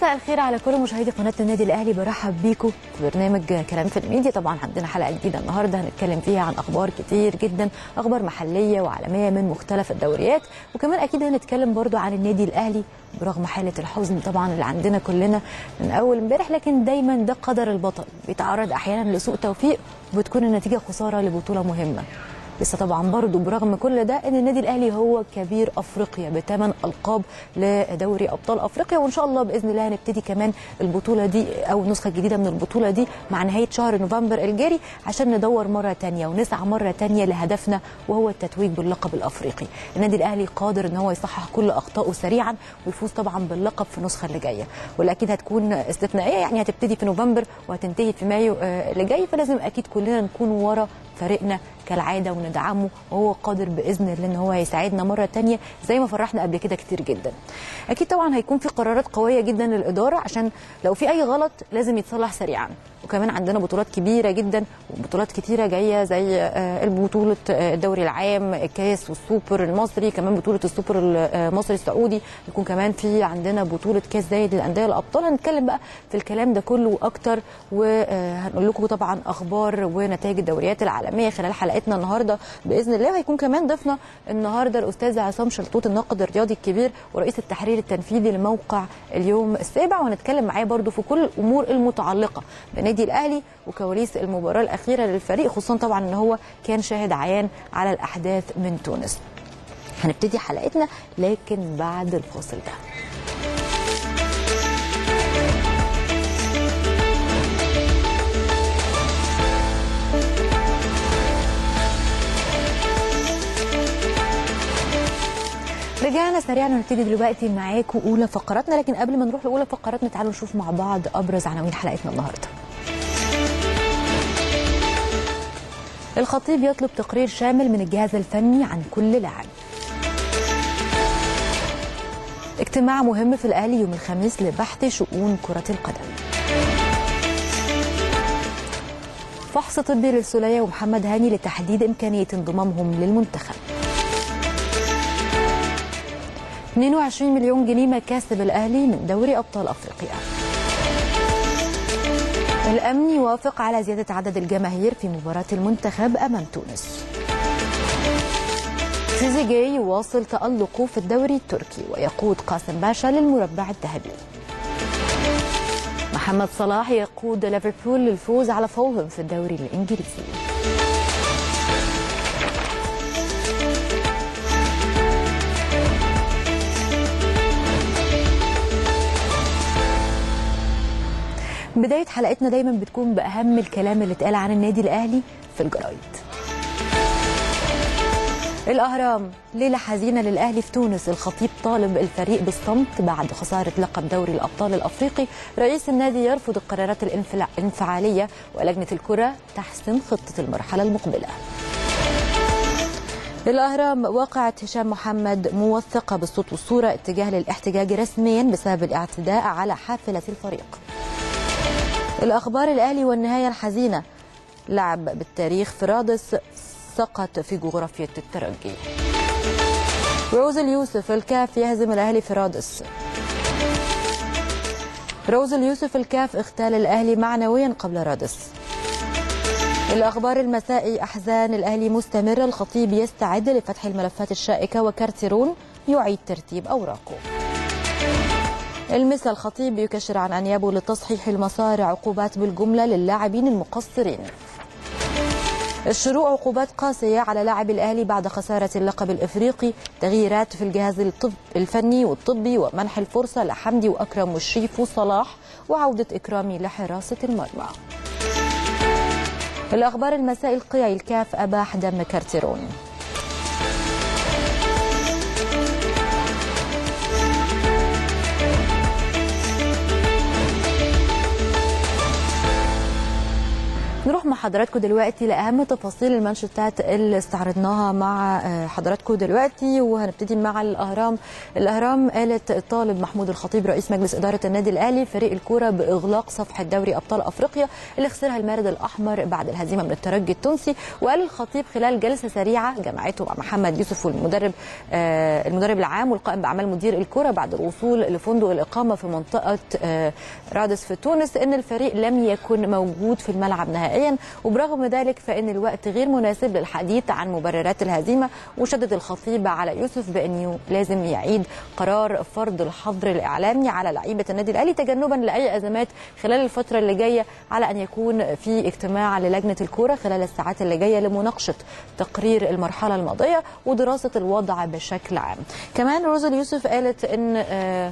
مساء الخير على كل مشاهدي قناه النادي الاهلي برحب بيكم في برنامج كلام في الميديا طبعا عندنا حلقه جديده النهارده هنتكلم فيها عن اخبار كتير جدا اخبار محليه وعالميه من مختلف الدوريات وكمان اكيد هنتكلم برضو عن النادي الاهلي برغم حاله الحزن طبعا اللي عندنا كلنا من اول امبارح لكن دايما ده قدر البطل بيتعرض احيانا لسوء توفيق وبتكون النتيجه خساره لبطوله مهمه لسه طبعا برضه برغم كل ده ان النادي الاهلي هو كبير افريقيا بثمان القاب لدوري ابطال افريقيا وان شاء الله باذن الله هنبتدي كمان البطوله دي او النسخه الجديده من البطوله دي مع نهايه شهر نوفمبر الجاري عشان ندور مره تانية ونسعى مره تانية لهدفنا وهو التتويج باللقب الافريقي النادي الاهلي قادر ان هو يصحح كل اخطائه سريعا ويفوز طبعا باللقب في النسخه اللي جايه واللي اكيد هتكون استثنائيه يعني هتبتدي في نوفمبر وهتنتهي في مايو اللي جاي فلازم اكيد كلنا نكون ورا فريقنا كالعاده وندعمه وهو قادر باذن الله ان هو هيساعدنا مره تانية زي ما فرحنا قبل كده كتير جدا. اكيد طبعا هيكون في قرارات قويه جدا للاداره عشان لو في اي غلط لازم يتصلح سريعا وكمان عندنا بطولات كبيره جدا وبطولات كتيره جايه زي بطوله الدوري العام الكاس والسوبر المصري كمان بطوله السوبر المصري السعودي يكون كمان في عندنا بطوله كاس زايد للانديه الابطال هنتكلم بقى في الكلام ده كله واكتر وهنقول لكم طبعا اخبار ونتائج الدوريات العالميه خلال حلقتنا النهارده باذن الله وهيكون كمان ضيفنا النهارده الاستاذ عصام شلتوت الناقد الرياضي الكبير ورئيس التحرير التنفيذي لموقع اليوم السابع وهنتكلم معاه برده في كل الامور المتعلقه بنادي الاهلي وكواليس المباراه الاخيره للفريق خصوصا طبعا ان هو كان شاهد عيان على الاحداث من تونس هنبتدي حلقتنا لكن بعد الفاصل ده رجعنا سريعا ونبتدي دلوقتي معاكم اولى فقراتنا لكن قبل ما نروح لاولى فقراتنا تعالوا نشوف مع بعض ابرز عناوين حلقتنا النهارده. الخطيب يطلب تقرير شامل من الجهاز الفني عن كل لاعب. اجتماع مهم في الاهلي يوم الخميس لبحث شؤون كره القدم. فحص طبي للسوليه ومحمد هاني لتحديد امكانيه انضمامهم للمنتخب. 22 مليون جنيه مكاسب الاهلي من دوري ابطال افريقيا. الامن يوافق على زياده عدد الجماهير في مباراه المنتخب امام تونس. تريزيجيه يواصل تألقه في الدوري التركي ويقود قاسم باشا للمربع الذهبي. محمد صلاح يقود ليفربول للفوز على فولهام في الدوري الانجليزي. بداية حلقتنا دايما بتكون بأهم الكلام اللي اتقال عن النادي الأهلي في الجرايد الأهرام ليلة حزينة للأهلي في تونس الخطيب طالب الفريق بالصمت بعد خسارة لقب دوري الأبطال الأفريقي رئيس النادي يرفض القرارات الانفعالية ولجنة الكرة تحسن خطة المرحلة المقبلة الأهرام واقعة هشام محمد موثقة بالصوت والصورة اتجاه للاحتجاج رسميا بسبب الاعتداء على حافلة الفريق الأخبار الأهلي والنهاية الحزينة لعب بالتاريخ فرادس سقط في جغرافية الترجي روز اليوسف الكاف يهزم الأهلي فرادس روز اليوسف الكاف اغتال الأهلي معنويا قبل رادس الأخبار المسائي أحزان الأهلي مستمرة الخطيب يستعد لفتح الملفات الشائكة وكارتيرون يعيد ترتيب أوراقه المسا الخطيب يكشر عن أنيابه لتصحيح المسار عقوبات بالجملة للاعبين المقصرين الشروع عقوبات قاسية على لاعب الأهلي بعد خسارة اللقب الإفريقي تغييرات في الجهاز الطب الفني والطبي ومنح الفرصة لحمدي وأكرم والشريف وصلاح وعودة إكرامي لحراسة المرمى الأخبار المساء القيعي الكاف أباح دم كارتيرون نروح مع مع حضراتكم دلوقتي لاهم تفاصيل المانشيتات اللي استعرضناها مع حضراتكم دلوقتي وهنبتدي مع الاهرام الاهرام قالت الطالب محمود الخطيب رئيس مجلس اداره النادي الاهلي فريق الكوره باغلاق صفحه دوري ابطال افريقيا اللي خسرها المارد الاحمر بعد الهزيمه من الترجي التونسي وقال الخطيب خلال جلسه سريعه جمعته مع محمد يوسف والمدرب آه المدرب العام والقائم باعمال مدير الكوره بعد الوصول لفندق الاقامه في منطقه آه رادس في تونس ان الفريق لم يكن موجود في الملعب نهائيا وبرغم ذلك فان الوقت غير مناسب للحديث عن مبررات الهزيمه وشدد الخطيب على يوسف بانه لازم يعيد قرار فرض الحظر الاعلامي على لعيبه النادي الاهلي تجنبا لاي ازمات خلال الفتره اللي جايه على ان يكون في اجتماع للجنه الكوره خلال الساعات اللي جايه لمناقشه تقرير المرحله الماضيه ودراسه الوضع بشكل عام. كمان روزا يوسف قالت ان آه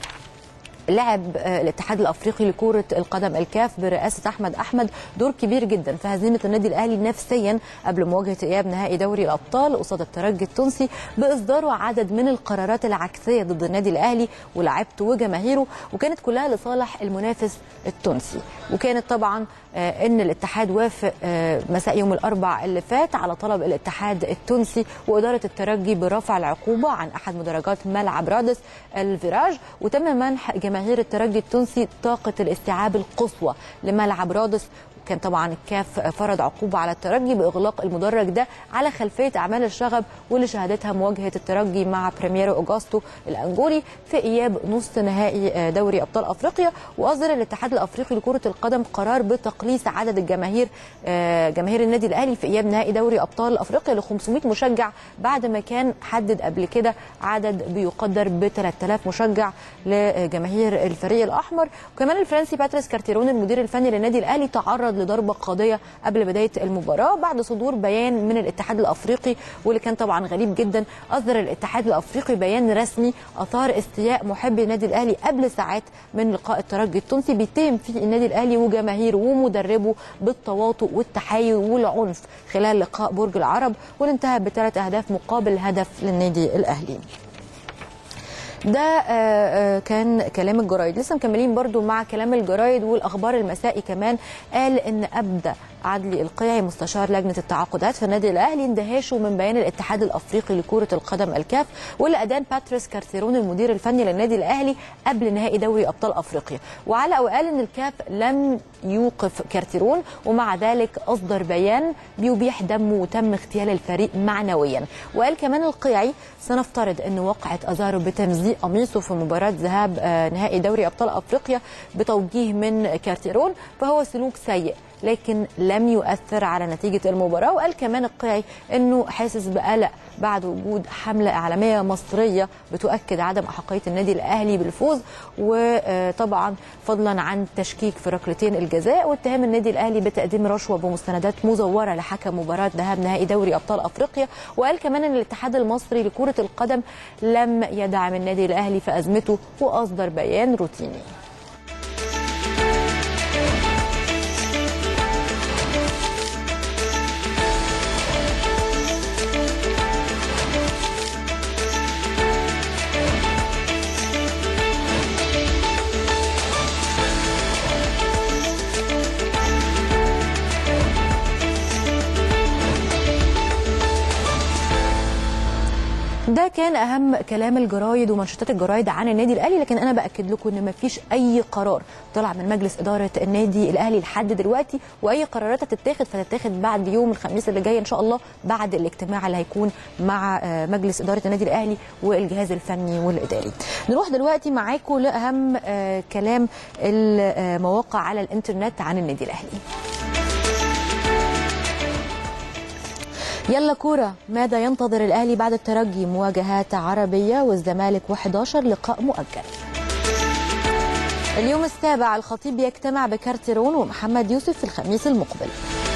لعب الاتحاد الافريقي لكره القدم الكاف برئاسه احمد احمد دور كبير جدا في هزيمه النادي الاهلي نفسيا قبل مواجهه اياب نهائي دوري الابطال قصاد الترجي التونسي باصداره عدد من القرارات العكسيه ضد النادي الاهلي ولاعيبته وجماهيره وكانت كلها لصالح المنافس التونسي وكانت طبعا ان الاتحاد وافق مساء يوم الاربع اللي فات على طلب الاتحاد التونسي واداره الترجي برفع العقوبه عن احد مدرجات ملعب رادس الفيراج وتم منح جماهير الترجي التونسي طاقه الاستيعاب القصوى لملعب رادس كان طبعا الكاف فرض عقوبه على الترجي باغلاق المدرج ده على خلفيه اعمال الشغب واللي شهدتها مواجهه الترجي مع بريميرو اوجاستو الانجولي في اياب نصف نهائي دوري ابطال افريقيا واصدر الاتحاد الافريقي لكره القدم قرار بتقليص عدد الجماهير جماهير النادي الاهلي في اياب نهائي دوري ابطال افريقيا ل 500 مشجع بعد ما كان حدد قبل كده عدد بيقدر ب 3000 مشجع لجماهير الفريق الاحمر وكمان الفرنسي باتريس كارتيرون المدير الفني للنادي الاهلي تعرض لضربه قاضيه قبل بدايه المباراه بعد صدور بيان من الاتحاد الافريقي واللي كان طبعا غريب جدا اصدر الاتحاد الافريقي بيان رسمي اثار استياء محبي النادي الاهلي قبل ساعات من لقاء الترجي التونسي بيتهم فيه النادي الاهلي وجماهيره ومدربه بالتواطؤ والتحايل والعنف خلال لقاء برج العرب واللي انتهى بثلاث اهداف مقابل هدف للنادي الاهلي ده كان كلام الجرايد لسه مكملين برضو مع كلام الجرايد والاخبار المسائي كمان قال ان ابدى عدلي القيعي مستشار لجنه التعاقدات في النادي الاهلي اندهاشه من بيان الاتحاد الافريقي لكره القدم الكاف واللي ادان باتريس كارثيرون المدير الفني للنادي الاهلي قبل نهائي دوري ابطال افريقيا وعلى وقال ان الكاف لم يوقف كارتيرون ومع ذلك اصدر بيان بيبيح دمه وتم اغتيال الفريق معنويا وقال كمان القيعي سنفترض ان وقعت ازارو بتمزيق قميصه في مباراه ذهاب نهائي دوري ابطال افريقيا بتوجيه من كارتيرون فهو سلوك سيء لكن لم يؤثر على نتيجة المباراة وقال كمان القيعي أنه حاسس بقلق بعد وجود حملة إعلامية مصرية بتؤكد عدم أحقية النادي الأهلي بالفوز وطبعا فضلا عن تشكيك في ركلتين الجزاء واتهام النادي الأهلي بتقديم رشوة بمستندات مزورة لحكم مباراة ذهاب نهائي دوري أبطال أفريقيا وقال كمان أن الاتحاد المصري لكرة القدم لم يدعم النادي الأهلي في أزمته وأصدر بيان روتيني ده كان اهم كلام الجرايد ومنشطات الجرايد عن النادي الاهلي لكن انا باكد لكم ان مفيش اي قرار طلع من مجلس اداره النادي الاهلي لحد دلوقتي واي قرارات هتتاخد فتتاخد بعد يوم الخميس اللي جاي ان شاء الله بعد الاجتماع اللي هيكون مع مجلس اداره النادي الاهلي والجهاز الفني والاداري. نروح دلوقتي معاكم لاهم كلام المواقع على الانترنت عن النادي الاهلي. يلا كورة ماذا ينتظر الأهلي بعد الترجي مواجهات عربية والزمالك و11 لقاء مؤجل اليوم السابع الخطيب يجتمع بكارتيرون ومحمد يوسف في الخميس المقبل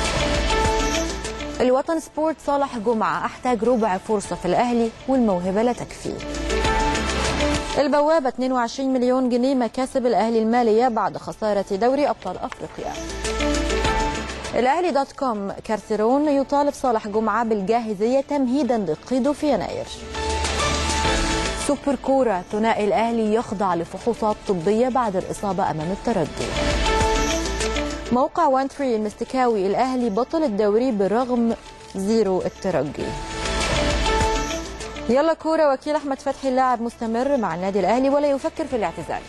الوطن سبورت صالح جمعة أحتاج ربع فرصة في الأهلي والموهبة لا تكفي البوابة 22 مليون جنيه مكاسب الأهلي المالية بعد خسارة دوري أبطال أفريقيا الأهلي دوت كوم كارثيرون يطالب صالح جمعة بالجاهزية تمهيدا لقيده في يناير سوبر كورة ثنائي الأهلي يخضع لفحوصات طبية بعد الإصابة أمام الترجي موقع وان تري المستكاوي الاهلي بطل الدوري برغم زيرو الترجي يلا كوره وكيل احمد فتحي اللاعب مستمر مع النادي الاهلي ولا يفكر في الاعتزال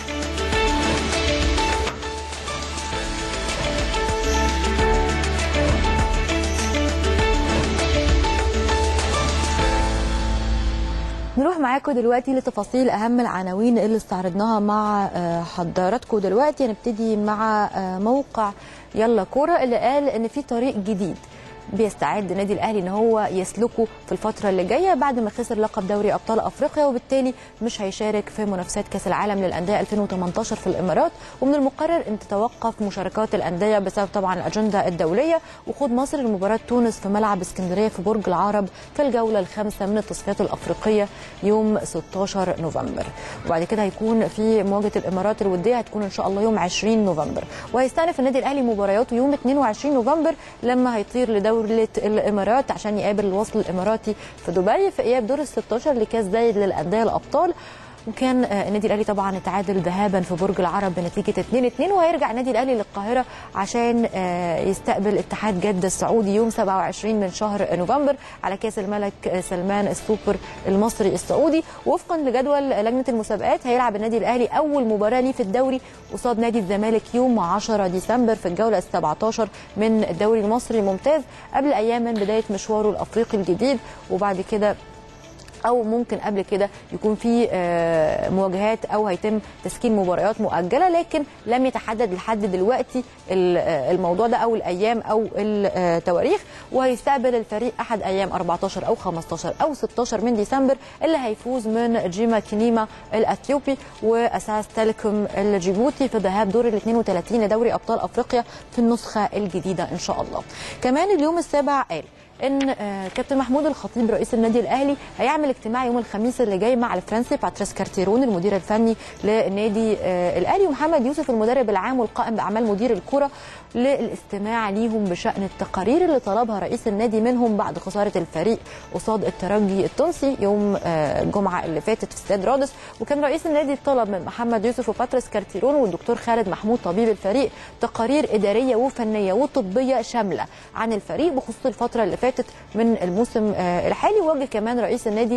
نروح معاكم دلوقتي لتفاصيل اهم العناوين اللي استعرضناها مع حضراتكم دلوقتي هنبتدي مع موقع يلا كوره اللي قال ان في طريق جديد بيستعد النادي الاهلي ان هو يسلكه في الفتره اللي جايه بعد ما خسر لقب دوري ابطال افريقيا وبالتالي مش هيشارك في منافسات كاس العالم للانديه 2018 في الامارات ومن المقرر ان تتوقف مشاركات الانديه بسبب طبعا الاجنده الدوليه وخوض مصر لمباراه تونس في ملعب اسكندريه في برج العرب في الجوله الخامسه من التصفيات الافريقيه يوم 16 نوفمبر وبعد كده هيكون في مواجهه الامارات الوديه هتكون ان شاء الله يوم 20 نوفمبر وهيستأنف النادي الاهلي مبارياته يوم 22 نوفمبر لما هيطير لدوري دولة الإمارات عشان يقابل الوصل الإماراتي في دبي في إياب دور ال 16 لكأس زايد للأندية الأبطال وكان النادي الاهلي طبعا اتعادل ذهابا في برج العرب بنتيجه 2 2 وهيرجع النادي الاهلي للقاهره عشان يستقبل اتحاد جده السعودي يوم 27 من شهر نوفمبر على كاس الملك سلمان السوبر المصري السعودي وفقا لجدول لجنه المسابقات هيلعب النادي الاهلي اول مباراه ليه في الدوري قصاد نادي الزمالك يوم 10 ديسمبر في الجوله ال 17 من الدوري المصري الممتاز قبل ايام من بدايه مشواره الافريقي الجديد وبعد كده او ممكن قبل كده يكون في مواجهات او هيتم تسكين مباريات مؤجله لكن لم يتحدد لحد دلوقتي الموضوع ده او الايام او التواريخ وهيستقبل الفريق احد ايام 14 او 15 او 16 من ديسمبر اللي هيفوز من جيما كينيما الاثيوبي واساس تيليكوم الجيبوتي في ذهاب دور ال 32 لدوري ابطال افريقيا في النسخه الجديده ان شاء الله. كمان اليوم السابع قال ان كابتن محمود الخطيب رئيس النادي الاهلي هيعمل اجتماع يوم الخميس اللي جاي مع الفرنسي باتريس كارتيرون المدير الفني للنادي الاهلي ومحمد يوسف المدرب العام والقائم باعمال مدير الكره للاستماع ليهم بشان التقارير اللي طلبها رئيس النادي منهم بعد خساره الفريق قصاد الترجي التونسي يوم الجمعه اللي فاتت في استاد رادس وكان رئيس النادي طلب من محمد يوسف وباتريس كارتيرون والدكتور خالد محمود طبيب الفريق تقارير اداريه وفنيه وطبيه شامله عن الفريق بخصوص الفتره اللي فاتت من الموسم الحالي ووجه كمان رئيس النادي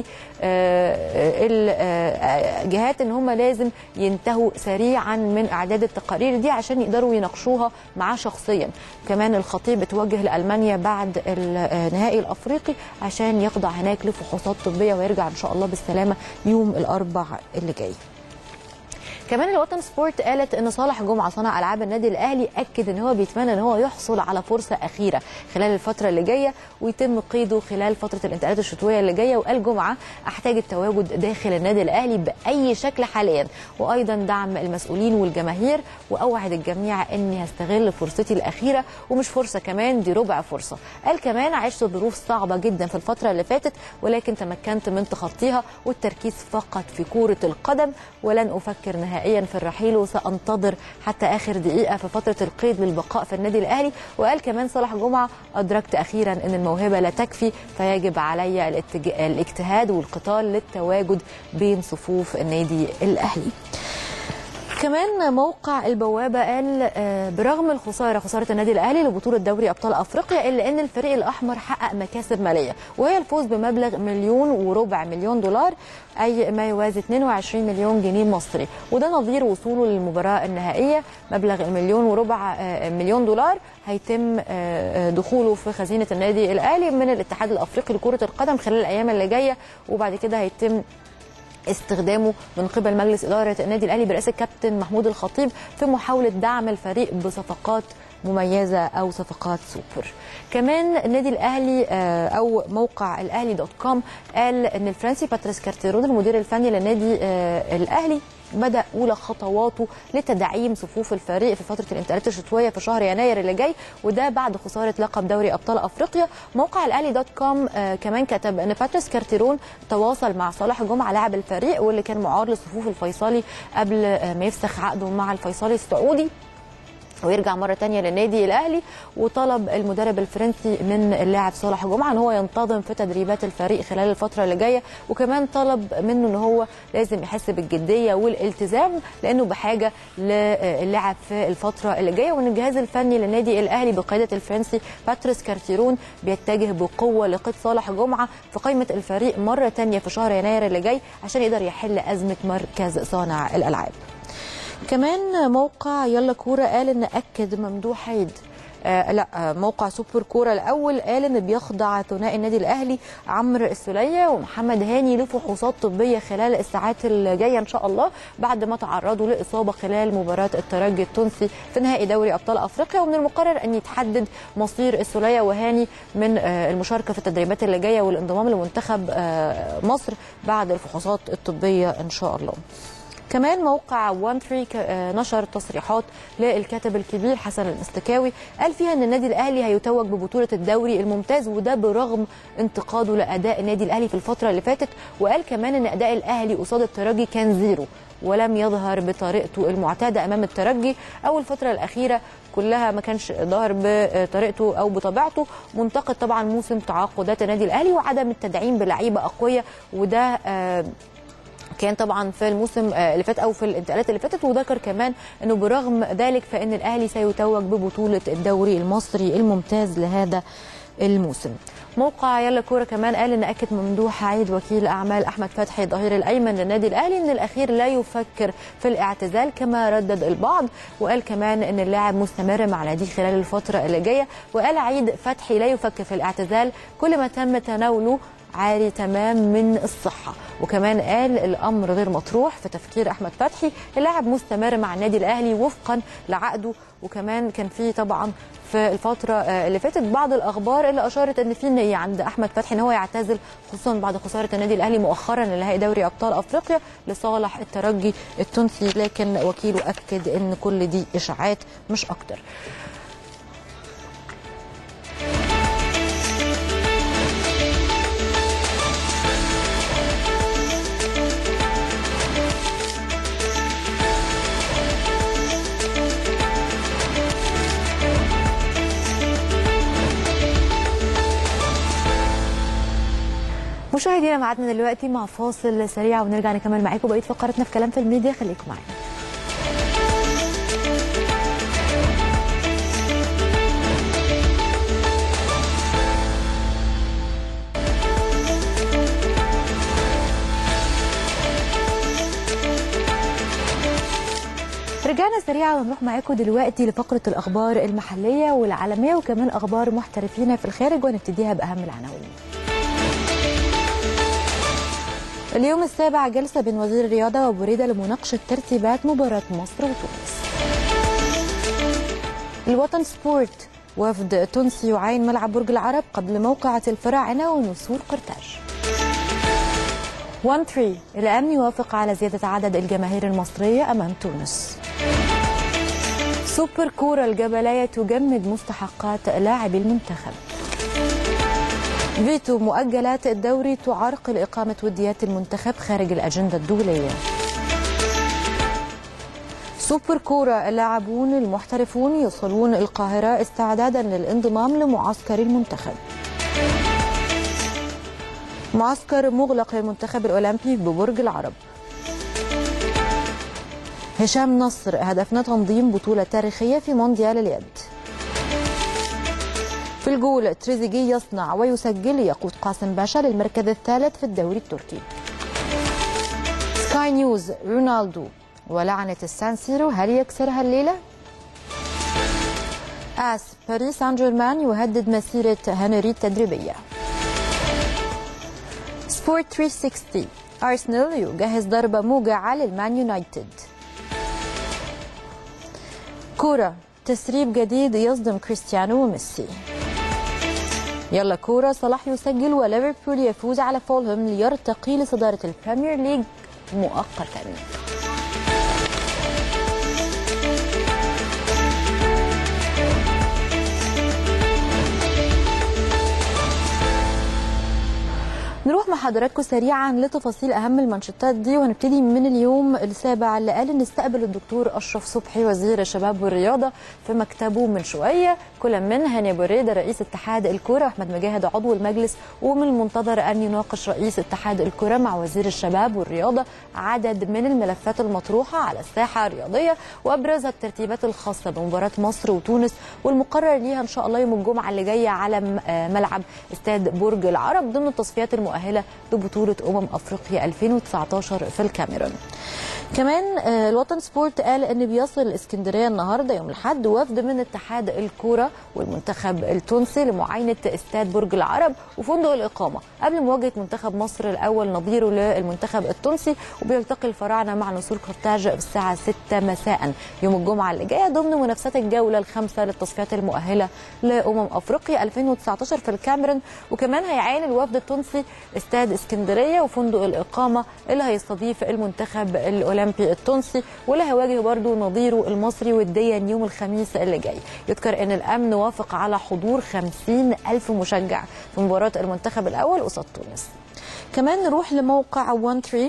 الجهات ان هم لازم ينتهوا سريعا من اعداد التقارير دي عشان يقدروا يناقشوها معاه شخصيا كمان الخطيب اتوجه لالمانيا بعد النهائي الافريقي عشان يخضع هناك لفحوصات طبيه ويرجع ان شاء الله بالسلامه يوم الاربع اللي جاي كمان الوطن سبورت قالت ان صالح جمعه صانع العاب النادي الاهلي اكد ان هو بيتمنى ان هو يحصل على فرصه اخيره خلال الفتره اللي جايه ويتم قيده خلال فتره الانتقالات الشتويه اللي جايه وقال جمعه احتاج التواجد داخل النادي الاهلي باي شكل حاليا وايضا دعم المسؤولين والجماهير واوعد الجميع اني هستغل فرصتي الاخيره ومش فرصه كمان دي ربع فرصه قال كمان عشت ظروف صعبه جدا في الفتره اللي فاتت ولكن تمكنت من تخطيها والتركيز فقط في كوره القدم ولن افكر نهائيا نهائيا في الرحيل وسانتظر حتى اخر دقيقه في فتره القيد للبقاء في النادي الاهلي وقال كمان صلاح جمعه ادركت اخيرا ان الموهبه لا تكفي فيجب علي الاجتهاد والقتال للتواجد بين صفوف النادي الاهلي كمان موقع البوابه قال برغم الخساره خساره النادي الاهلي لبطوله دوري ابطال افريقيا الا ان الفريق الاحمر حقق مكاسب ماليه وهي الفوز بمبلغ مليون وربع مليون دولار اي ما يوازي 22 مليون جنيه مصري وده نظير وصوله للمباراه النهائيه مبلغ المليون وربع مليون دولار هيتم دخوله في خزينه النادي الاهلي من الاتحاد الافريقي لكره القدم خلال الايام اللي جايه وبعد كده هيتم استخدامه من قبل مجلس اداره النادي الاهلي برئاسه كابتن محمود الخطيب في محاوله دعم الفريق بصفقات مميزه او صفقات سوبر. كمان النادي الاهلي او موقع الاهلي دوت كوم قال ان الفرنسي باتريس كارتيرون المدير الفني للنادي الاهلي بدا اولى خطواته لتدعيم صفوف الفريق في فتره الانتقالات الشتويه في شهر يناير اللي جاي وده بعد خساره لقب دوري ابطال افريقيا موقع الاهلي دوت كوم آه كمان كتب ان باتريس كارتيرون تواصل مع صالح جمعه لاعب الفريق واللي كان معار لصفوف الفيصلي قبل آه ما يفسخ عقده مع الفيصلي السعودي ويرجع مرة تانية للنادي الأهلي وطلب المدرب الفرنسي من اللاعب صالح جمعة أن هو ينتظم في تدريبات الفريق خلال الفترة اللي جاية وكمان طلب منه أن هو لازم يحس بالجدية والالتزام لأنه بحاجة للاعب في الفترة اللي جاية وأن الجهاز الفني للنادي الأهلي بقيادة الفرنسي باتريس كارتيرون بيتجه بقوة لقيد صالح جمعة في قائمة الفريق مرة تانية في شهر يناير اللي جاي عشان يقدر يحل أزمة مركز صانع الألعاب كمان موقع يلا كوره قال ان اكد ممدوح عيد آه لا آه موقع سوبر كوره الاول قال ان بيخضع ثنائي النادي الاهلي عمرو السوليه ومحمد هاني لفحوصات طبيه خلال الساعات الجايه ان شاء الله بعد ما تعرضوا لاصابه خلال مباراه الترجي التونسي في نهائي دوري ابطال افريقيا ومن المقرر ان يتحدد مصير السوليه وهاني من آه المشاركه في التدريبات اللي جايه والانضمام لمنتخب مصر بعد الفحوصات الطبيه ان شاء الله. كمان موقع 1 3 نشر تصريحات للكاتب الكبير حسن الاستكاوي قال فيها ان النادي الاهلي هيتوج ببطوله الدوري الممتاز وده برغم انتقاده لاداء النادي الاهلي في الفتره اللي فاتت وقال كمان ان اداء الاهلي قصاد الترجي كان زيرو ولم يظهر بطريقته المعتاده امام الترجي او الفتره الاخيره كلها ما كانش ظاهر بطريقته او بطبيعته منتقد طبعا موسم تعاقدات النادي الاهلي وعدم التدعيم بلعيبه اقوياء وده آه كان طبعا في الموسم اللي فات او في الانتقالات اللي فاتت وذكر كمان انه برغم ذلك فان الاهلي سيتوج ببطوله الدوري المصري الممتاز لهذا الموسم موقع يلا كوره كمان قال ان اكد ممدوح عيد وكيل اعمال احمد فتحي الظهير الايمن للنادي الاهلي ان الاخير لا يفكر في الاعتزال كما ردد البعض وقال كمان ان اللاعب مستمر مع ناديه خلال الفتره اللي جايه وقال عيد فتحي لا يفكر في الاعتزال كل ما تم تناوله عاري تمام من الصحة وكمان قال الأمر غير مطروح في تفكير أحمد فتحي اللاعب مستمر مع النادي الأهلي وفقا لعقده وكمان كان في طبعا في الفترة اللي فاتت بعض الأخبار اللي أشارت أن في نية عند أحمد فتحي أن هو يعتزل خصوصا بعد خسارة النادي الأهلي مؤخرا لنهائي دوري أبطال أفريقيا لصالح الترجي التونسي لكن وكيله أكد أن كل دي إشاعات مش أكتر مشاهدينا معادنا دلوقتي مع فاصل سريع ونرجع نكمل معاكم بقيه فقراتنا في كلام في الميديا خليكم معانا رجعنا سريعا ونروح معاكم دلوقتي لفقره الاخبار المحليه والعالميه وكمان اخبار محترفين في الخارج ونبتديها باهم العناوين اليوم السابع جلسة بين وزير الرياضة وبريدة لمناقشة ترتيبات مباراة مصر وتونس الوطن سبورت وفد تونسي يعاين ملعب برج العرب قبل موقعة الفراعنة ونسور قرطاج 1 3 الأمن يوافق على زيادة عدد الجماهير المصرية أمام تونس سوبر كورة الجبلية تجمد مستحقات لاعبي المنتخب فيتو مؤجلات الدوري تعرقل إقامة وديات المنتخب خارج الأجندة الدولية سوبر كورة اللاعبون المحترفون يوصلون القاهرة استعدادا للانضمام لمعسكر المنتخب معسكر مغلق للمنتخب الأولمبي ببرج العرب هشام نصر هدفنا تنظيم بطولة تاريخية في مونديال اليد في الجول تريزيجي يصنع ويسجل يقود قاسم باشا للمركز الثالث في الدوري التركي سكاي نيوز رونالدو ولعنة السان سيرو هل يكسرها الليلة؟ آس باريس سان جيرمان يهدد مسيرة هنري التدريبية سبورت 360 أرسنال يجهز ضربة موجعة للمان يونايتد كورة تسريب جديد يصدم كريستيانو وميسي يلا كورة صلاح يسجل وليفربول يفوز على فولهام ليرتقي لصدارة البريمير ليج مؤقتا نروح مع حضراتكم سريعا لتفاصيل اهم المانشيتات دي وهنبتدي من اليوم السابع اللي قال ان استقبل الدكتور اشرف صبحي وزير الشباب والرياضه في مكتبه من شويه كل من هاني بريده رئيس اتحاد الكره واحمد مجاهد عضو المجلس ومن المنتظر ان يناقش رئيس اتحاد الكره مع وزير الشباب والرياضه عدد من الملفات المطروحه على الساحه الرياضيه وابرزها الترتيبات الخاصه بمباراه مصر وتونس والمقرر ليها ان شاء الله يوم الجمعه اللي جايه على ملعب استاد برج العرب ضمن التصفيات المؤهله لبطوله امم افريقيا 2019 في الكاميرون. كمان الوطن سبورت قال ان بيصل الاسكندريه النهارده يوم الاحد وفد من اتحاد الكوره والمنتخب التونسي لمعاينه استاد برج العرب وفندق الاقامه قبل مواجهه منتخب مصر الاول نظيره للمنتخب التونسي وبيلتقي الفراعنه مع نسور قرطاج في الساعه 6 مساء يوم الجمعه اللي جايه ضمن منافسات الجوله الخامسه للتصفيات المؤهله لامم افريقيا 2019 في الكاميرون وكمان هيعاين الوفد التونسي استاد اسكندريه وفندق الاقامه اللي هيستضيف المنتخب الاولمبي التونسي واللي هيواجه برضه نظيره المصري وديا يوم الخميس اللي جاي يذكر ان الامن وافق على حضور 50 الف مشجع في مباراه المنتخب الاول قصاد تونس كمان نروح لموقع 1 3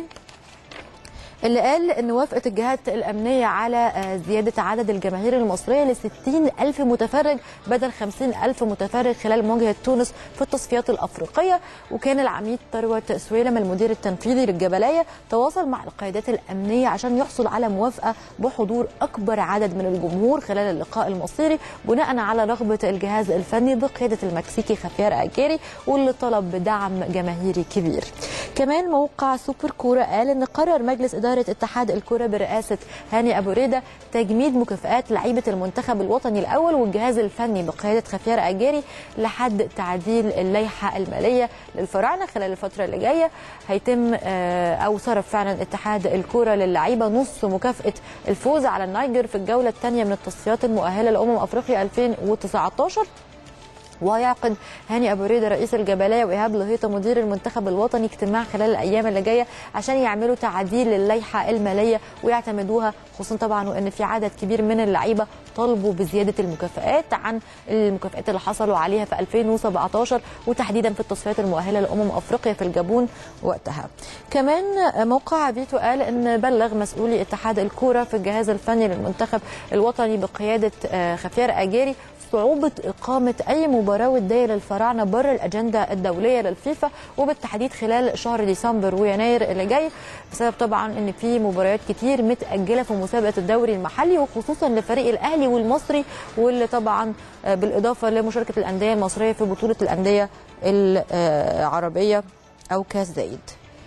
اللي قال ان وافقت الجهات الامنيه على زياده عدد الجماهير المصريه ل 60 الف متفرج بدل 50 الف متفرج خلال مواجهه تونس في التصفيات الافريقيه وكان العميد ثروت سويلم المدير التنفيذي للجبليه تواصل مع القيادات الامنيه عشان يحصل على موافقه بحضور اكبر عدد من الجمهور خلال اللقاء المصيري بناء على رغبه الجهاز الفني بقياده المكسيكي خافير اجيري واللي طلب بدعم جماهيري كبير كمان موقع سوبر كوره قال ان قرر مجلس إدارة اتحاد الكرة برئاسة هاني أبو ريدة تجميد مكافآت لعيبة المنتخب الوطني الأول والجهاز الفني بقيادة خفير أجاري لحد تعديل اللائحة المالية للفراعنة خلال الفترة اللي جاية هيتم أو صرف فعلا اتحاد الكرة للعيبة نص مكافأة الفوز على النيجر في الجولة الثانية من التصفيات المؤهلة لأمم أفريقيا 2019 ويعقد هاني ابو ريده رئيس الجبليه وايهاب لهيطه مدير المنتخب الوطني اجتماع خلال الايام اللي جايه عشان يعملوا تعديل للائحه الماليه ويعتمدوها خصوصا طبعا وان في عدد كبير من اللعيبه طالبوا بزياده المكافئات عن المكافئات اللي حصلوا عليها في 2017 وتحديدا في التصفيات المؤهله لامم افريقيا في الجابون وقتها. كمان موقع فيتو قال ان بلغ مسؤولي اتحاد الكوره في الجهاز الفني للمنتخب الوطني بقياده خفير اجاري صعوبة إقامة أي مباراة ودية للفراعنة بره الأجندة الدولية للفيفا وبالتحديد خلال شهر ديسمبر ويناير اللي جاي بسبب طبعا إن في مباريات كتير متأجلة في مسابقة الدوري المحلي وخصوصا لفريق الأهلي والمصري واللي طبعا بالإضافة لمشاركة الأندية المصرية في بطولة الأندية العربية أو كاس زايد.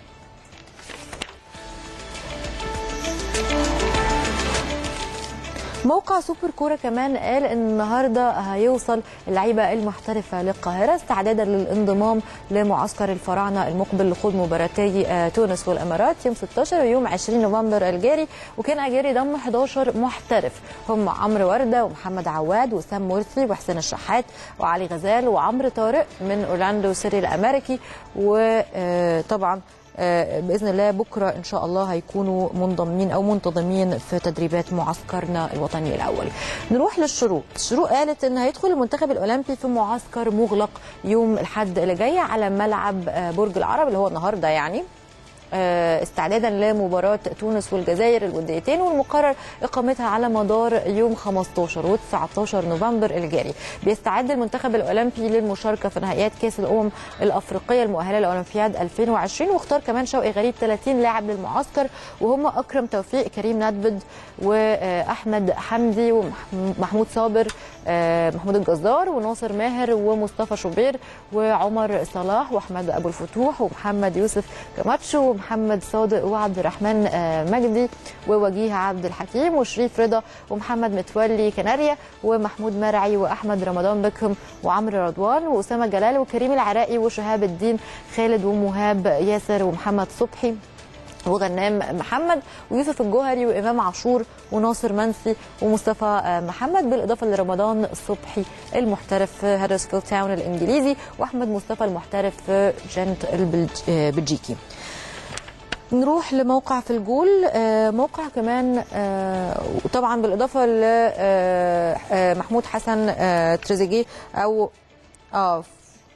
موقع سوبر كوره كمان قال ان النهارده هيوصل اللعيبه المحترفه للقاهره استعدادا للانضمام لمعسكر الفراعنه المقبل لخوض مباراتي تونس والامارات يوم 16 ويوم 20 نوفمبر الجاري وكان اجاري ضم 11 محترف هم عمرو ورده ومحمد عواد وسام مرسي وحسين الشحات وعلي غزال وعمرو طارق من اورلاندو سيري الامريكي وطبعا باذن الله بكره ان شاء الله هيكونوا منضمين او منتظمين في تدريبات معسكرنا الوطني الاول. نروح للشروق، الشروق قالت ان هيدخل المنتخب الاولمبي في معسكر مغلق يوم الاحد اللي جاي على ملعب برج العرب اللي هو النهارده يعني استعدادا لمباراة تونس والجزائر الوديتين والمقرر إقامتها على مدار يوم 15 و 19 نوفمبر الجاري بيستعد المنتخب الأولمبي للمشاركة في نهائيات كأس الأمم الأفريقية المؤهلة لأولمبياد 2020 واختار كمان شوقي غريب 30 لاعب للمعسكر وهم أكرم توفيق كريم ندبد وأحمد حمدي ومحمود صابر محمود الجزار وناصر ماهر ومصطفى شوبير وعمر صلاح واحمد ابو الفتوح ومحمد يوسف كماتشو ومحمد صادق وعبد الرحمن مجدي ووجيه عبد الحكيم وشريف رضا ومحمد متولي كناريا ومحمود مرعي واحمد رمضان بكهم وعمرو رضوان واسامه جلال وكريم العراقي وشهاب الدين خالد ومهاب ياسر ومحمد صبحي وغنام محمد ويوسف الجوهري وامام عاشور وناصر منسي ومصطفى محمد بالاضافه لرمضان الصبحي المحترف في هدرسفيلد تاون الانجليزي واحمد مصطفى المحترف في جنت البلجيكي نروح لموقع في الجول موقع كمان وطبعا بالاضافه لمحمود حسن تريزيجيه او اه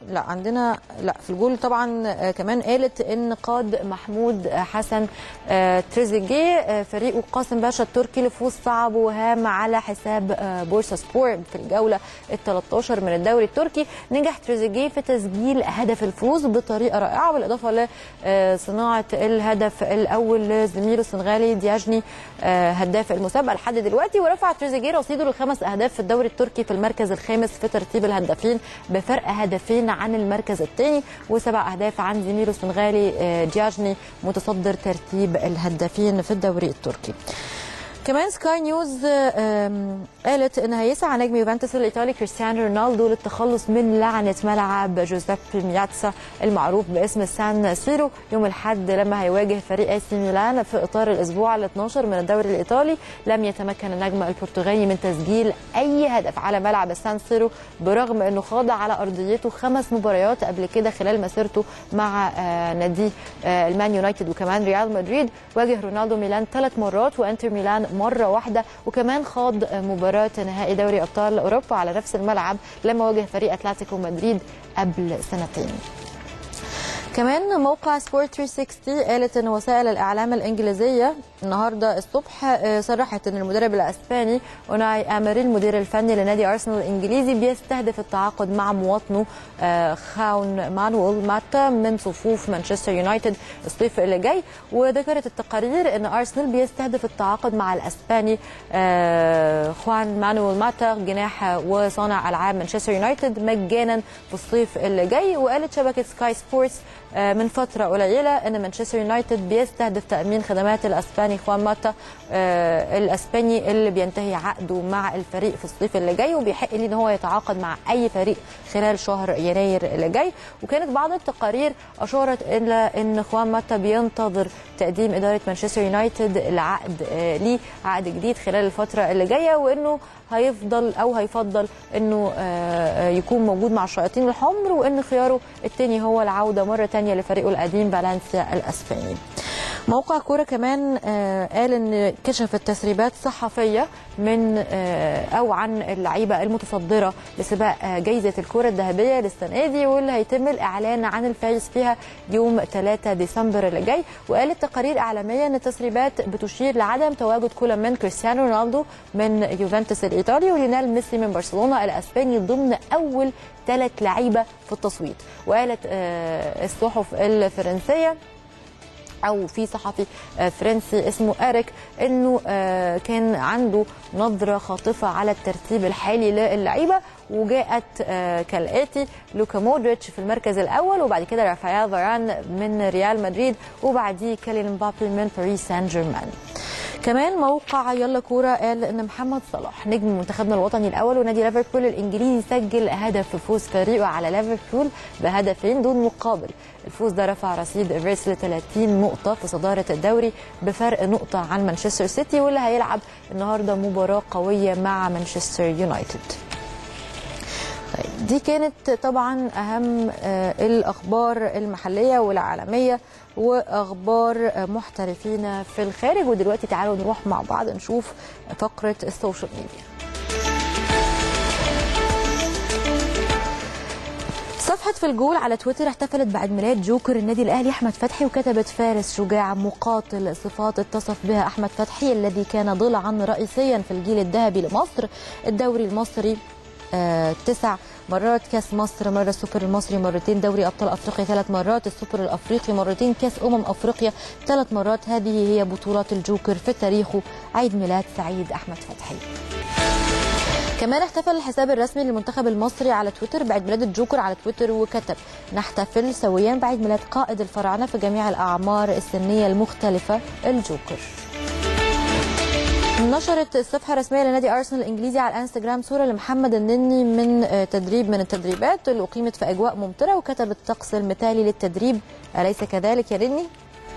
لا عندنا لا في الجول طبعا آه، كمان قالت ان قاد محمود حسن آه، تريزيجيه آه، فريقه قاسم باشا التركي لفوز صعب وهام على حساب آه، بورصه سبور في الجوله ال 13 من الدوري التركي نجح تريزيجيه في تسجيل هدف الفوز بطريقه رائعه بالاضافه لصناعه الهدف الاول لزميله السنغالي دياجني آه، هداف المسابقه لحد دلوقتي ورفع تريزيجيه رصيده لخمس اهداف في الدوري التركي في المركز الخامس في ترتيب الهدافين بفرق هدفين عن المركز الثاني وسبع اهداف عن زميله السنغالي آه، دياجني متصدر ترتيب الهدافين في الدوري التركي كمان سكاي نيوز آم، قالت ان هيسعى نجم يوفنتوس الايطالي كريستيانو رونالدو للتخلص من لعنه ملعب جوزيبي مياتسا المعروف باسم سان سيرو يوم الاحد لما هيواجه فريق اي سي ميلان في اطار الاسبوع ال 12 من الدوري الايطالي لم يتمكن النجم البرتغالي من تسجيل اي هدف على ملعب السان سيرو برغم انه خاض على ارضيته خمس مباريات قبل كده خلال مسيرته مع آه، نادي آه، المان يونايتد وكمان ريال مدريد واجه رونالدو ميلان ثلاث مرات وانتر ميلان مره واحده وكمان خاض آه، مباراه نهائي دوري ابطال اوروبا على نفس الملعب لما واجه فريق اتلتيكو مدريد قبل سنتين كمان موقع سبورت 360 قالت ان وسائل الاعلام الانجليزيه النهارده الصبح آه، صرحت ان المدرب الاسباني اوناي امري المدير الفني لنادي ارسنال الانجليزي بيستهدف التعاقد مع مواطنه آه، خاون مانويل ماتا من صفوف مانشستر يونايتد الصيف اللي جاي وذكرت التقارير ان ارسنال بيستهدف التعاقد مع الاسباني آه، خوان مانويل ماتا جناح وصانع العاب مانشستر يونايتد مجانا في الصيف اللي جاي وقالت شبكه سكاي سبورتس آه، من فتره قليله ان مانشستر يونايتد بيستهدف تامين خدمات الاسباني خوان ماتا آه، الاسباني اللي بينتهي عقده مع الفريق في الصيف اللي جاي وبيحق ليه ان هو يتعاقد مع اي فريق خلال شهر يناير اللي جاي وكانت بعض التقارير اشارت الى ان خوان ماتا بينتظر تقديم اداره مانشستر يونايتد العقد آه، ليه عقد جديد خلال الفتره اللي جايه وانه هيفضل او هيفضل انه آه، آه، يكون موجود مع الشياطين الحمر وان خياره الثاني هو العوده مره ثانيه لفريقه القديم فالنسيا الاسباني. موقع كوره كمان آه، قال ان كشفت تسريبات صحفيه من آه، او عن اللعيبه المتصدره لسباق آه، جائزه الكره الذهبيه للسنه دي واللي هيتم الاعلان عن الفائز فيها يوم 3 ديسمبر اللي جاي وقالت تقارير اعلاميه ان التسريبات بتشير لعدم تواجد كل من كريستيانو رونالدو من يوفنتوس الايطالي وليونيل ميسي من برشلونه الاسباني ضمن اول ثلاث لعيبه في التصويت وقالت آه، الصحف الفرنسيه او في صحفي آه، فرنسي اسمه اريك انه آه، كان عنده نظره خاطفه على الترتيب الحالي للعيبه وجاءت آه، كالاتي لوكا مودريتش في المركز الاول وبعد كده رافائيل فاران من ريال مدريد وبعديه كيليان مبابي من باريس سان جيرمان كمان موقع يلا كوره قال ان محمد صلاح نجم منتخبنا الوطني الاول ونادي ليفربول الانجليزي سجل هدف في فوز فريقه على ليفربول بهدفين دون مقابل الفوز ده رفع رصيد ايفرس ل 30 نقطه في صداره الدوري بفرق نقطه عن مانشستر سيتي واللي هيلعب النهارده مباراه قويه مع مانشستر يونايتد طيب دي كانت طبعا اهم آه، الاخبار المحليه والعالميه واخبار آه، محترفين في الخارج ودلوقتي تعالوا نروح مع بعض نشوف فقره السوشيال ميديا صفحة في الجول على تويتر احتفلت بعيد ميلاد جوكر النادي الأهلي أحمد فتحي وكتبت فارس شجاع مقاتل صفات اتصف بها أحمد فتحي الذي كان ضلعا رئيسيا في الجيل الذهبي لمصر الدوري المصري آه، تسع مرات كاس مصر مرة السوبر المصري مرتين دوري أبطال أفريقيا ثلاث مرات السوبر الأفريقي مرتين كاس أمم أفريقيا ثلاث مرات هذه هي بطولات الجوكر في تاريخه عيد ميلاد سعيد أحمد فتحي كمان احتفل الحساب الرسمي للمنتخب المصري على تويتر بعيد ميلاد الجوكر على تويتر وكتب نحتفل سويا بعيد ميلاد قائد الفراعنه في جميع الاعمار السنيه المختلفه الجوكر نشرت الصفحة الرسمية لنادي أرسنال الإنجليزي على الانستجرام صورة لمحمد النني من آه، تدريب من التدريبات اللي أقيمت في أجواء ممطرة وكتبت الطقس المثالي للتدريب أليس كذلك يا نني؟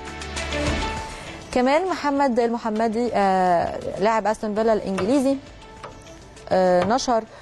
كمان محمد المحمدي آه، لاعب أستون فيلا الإنجليزي آه، نشر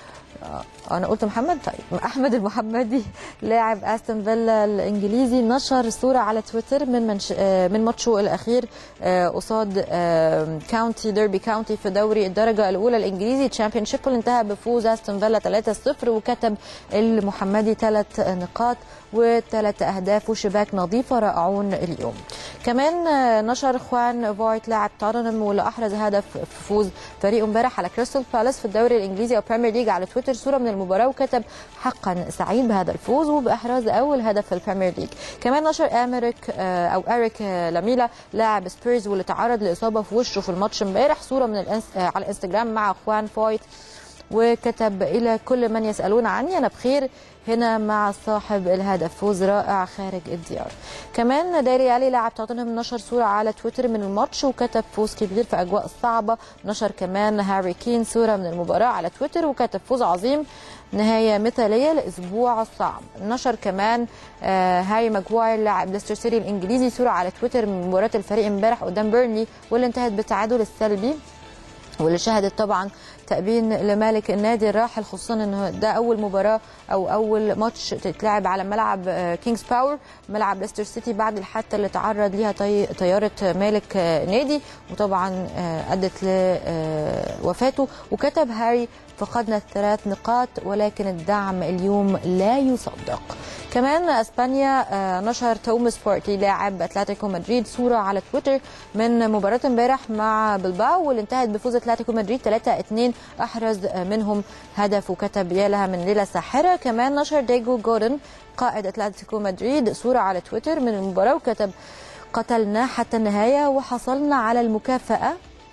انا قلت محمد طيب احمد المحمدي لاعب استون فيلا الانجليزي نشر صوره على تويتر من منش... آه، من ماتشه الاخير آه، قصاد آه، كاونتي ديربي كاونتي في دوري الدرجه الاولى الانجليزي تشامبيون شيب واللي انتهى بفوز استون فيلا 3-0 وكتب المحمدي ثلاث نقاط وثلاث اهداف وشباك نظيفه رائعون اليوم كمان آه، نشر خوان فويت لاعب توتنهام واللي احرز هدف في فوز فريقه امبارح على كريستال بالاس في الدوري الانجليزي او بريمير ليج على تويتر صوره من المباراه وكتب حقا سعيد بهذا الفوز وباحراز اول هدف في البريمير ليج كمان نشر امريك آه، او اريك آه، لاميلا لاعب سبيرز واللي تعرض لاصابه في وشه في الماتش امبارح صوره من الانس... آه، على الانستجرام مع خوان فويت وكتب إلى كل من يسألون عني أنا بخير هنا مع صاحب الهدف فوز رائع خارج الديار كمان داري علي لاعب توتنهام نشر صورة على تويتر من الماتش وكتب فوز كبير في أجواء صعبة نشر كمان هاري كين صورة من المباراة على تويتر وكتب فوز عظيم نهاية مثالية لأسبوع صعب نشر كمان آه هاري ماجواير لاعب ليستر سيتي الإنجليزي صورة على تويتر من مباراة الفريق امبارح قدام بيرنلي واللي انتهت بالتعادل السلبي واللي شهدت طبعا تأبين لمالك النادي الراحل خصوصا انه ده اول مباراه او اول ماتش تتلعب على ملعب آه، كينجز باور ملعب ليستر سيتي بعد الحادثه اللي تعرض ليها طي- طياره مالك آه، نادي وطبعا آه، ادت لوفاته وكتب هاري فقدنا الثلاث نقاط ولكن الدعم اليوم لا يصدق كمان اسبانيا آه، نشر توماس سبورتي لاعب اتلتيكو مدريد صوره على تويتر من مباراه امبارح مع بلباو واللي انتهت بفوز اتلتيكو مدريد 3-2 احرز آه، منهم هدف وكتب يا لها من ليله ساحره كمان نشر ديجو جوردن قائد اتلتيكو مدريد صوره على تويتر من المباراه وكتب قتلنا حتى النهايه وحصلنا على المكافاه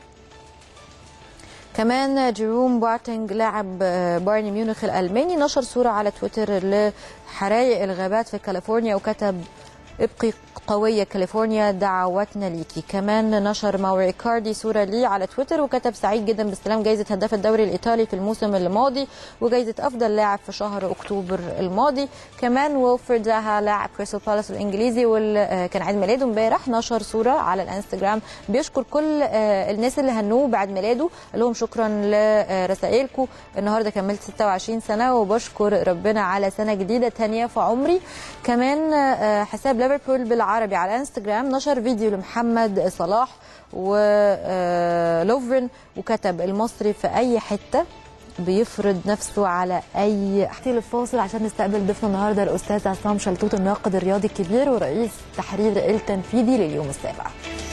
كمان جيروم بارتنج لاعب آه، بايرن ميونخ الالماني نشر صوره على تويتر لحرايق الغابات في كاليفورنيا وكتب ابقي قوية كاليفورنيا دعواتنا ليكي كمان نشر ماوري كاردي صورة ليه على تويتر وكتب سعيد جدا باستلام جائزة هداف الدوري الإيطالي في الموسم الماضي وجائزة أفضل لاعب في شهر أكتوبر الماضي كمان ويلفرد زاها لاعب كريستال بالاس الإنجليزي واللي كان عيد ميلاده امبارح نشر صورة على الانستجرام بيشكر كل آه، الناس اللي هنوه بعد ميلاده قال لهم شكرا لرسائلكم النهارده كملت 26 سنة وبشكر ربنا على سنة جديدة تانية في عمري كمان آه، حساب ليفربول بالعربي على انستجرام نشر فيديو لمحمد صلاح ولوفرن وكتب المصري في اي حته بيفرض نفسه على اي احكي الفاصل عشان نستقبل ضيفنا النهارده الاستاذ عصام شلتوت الناقد الرياضي الكبير ورئيس تحرير التنفيذي لليوم السابع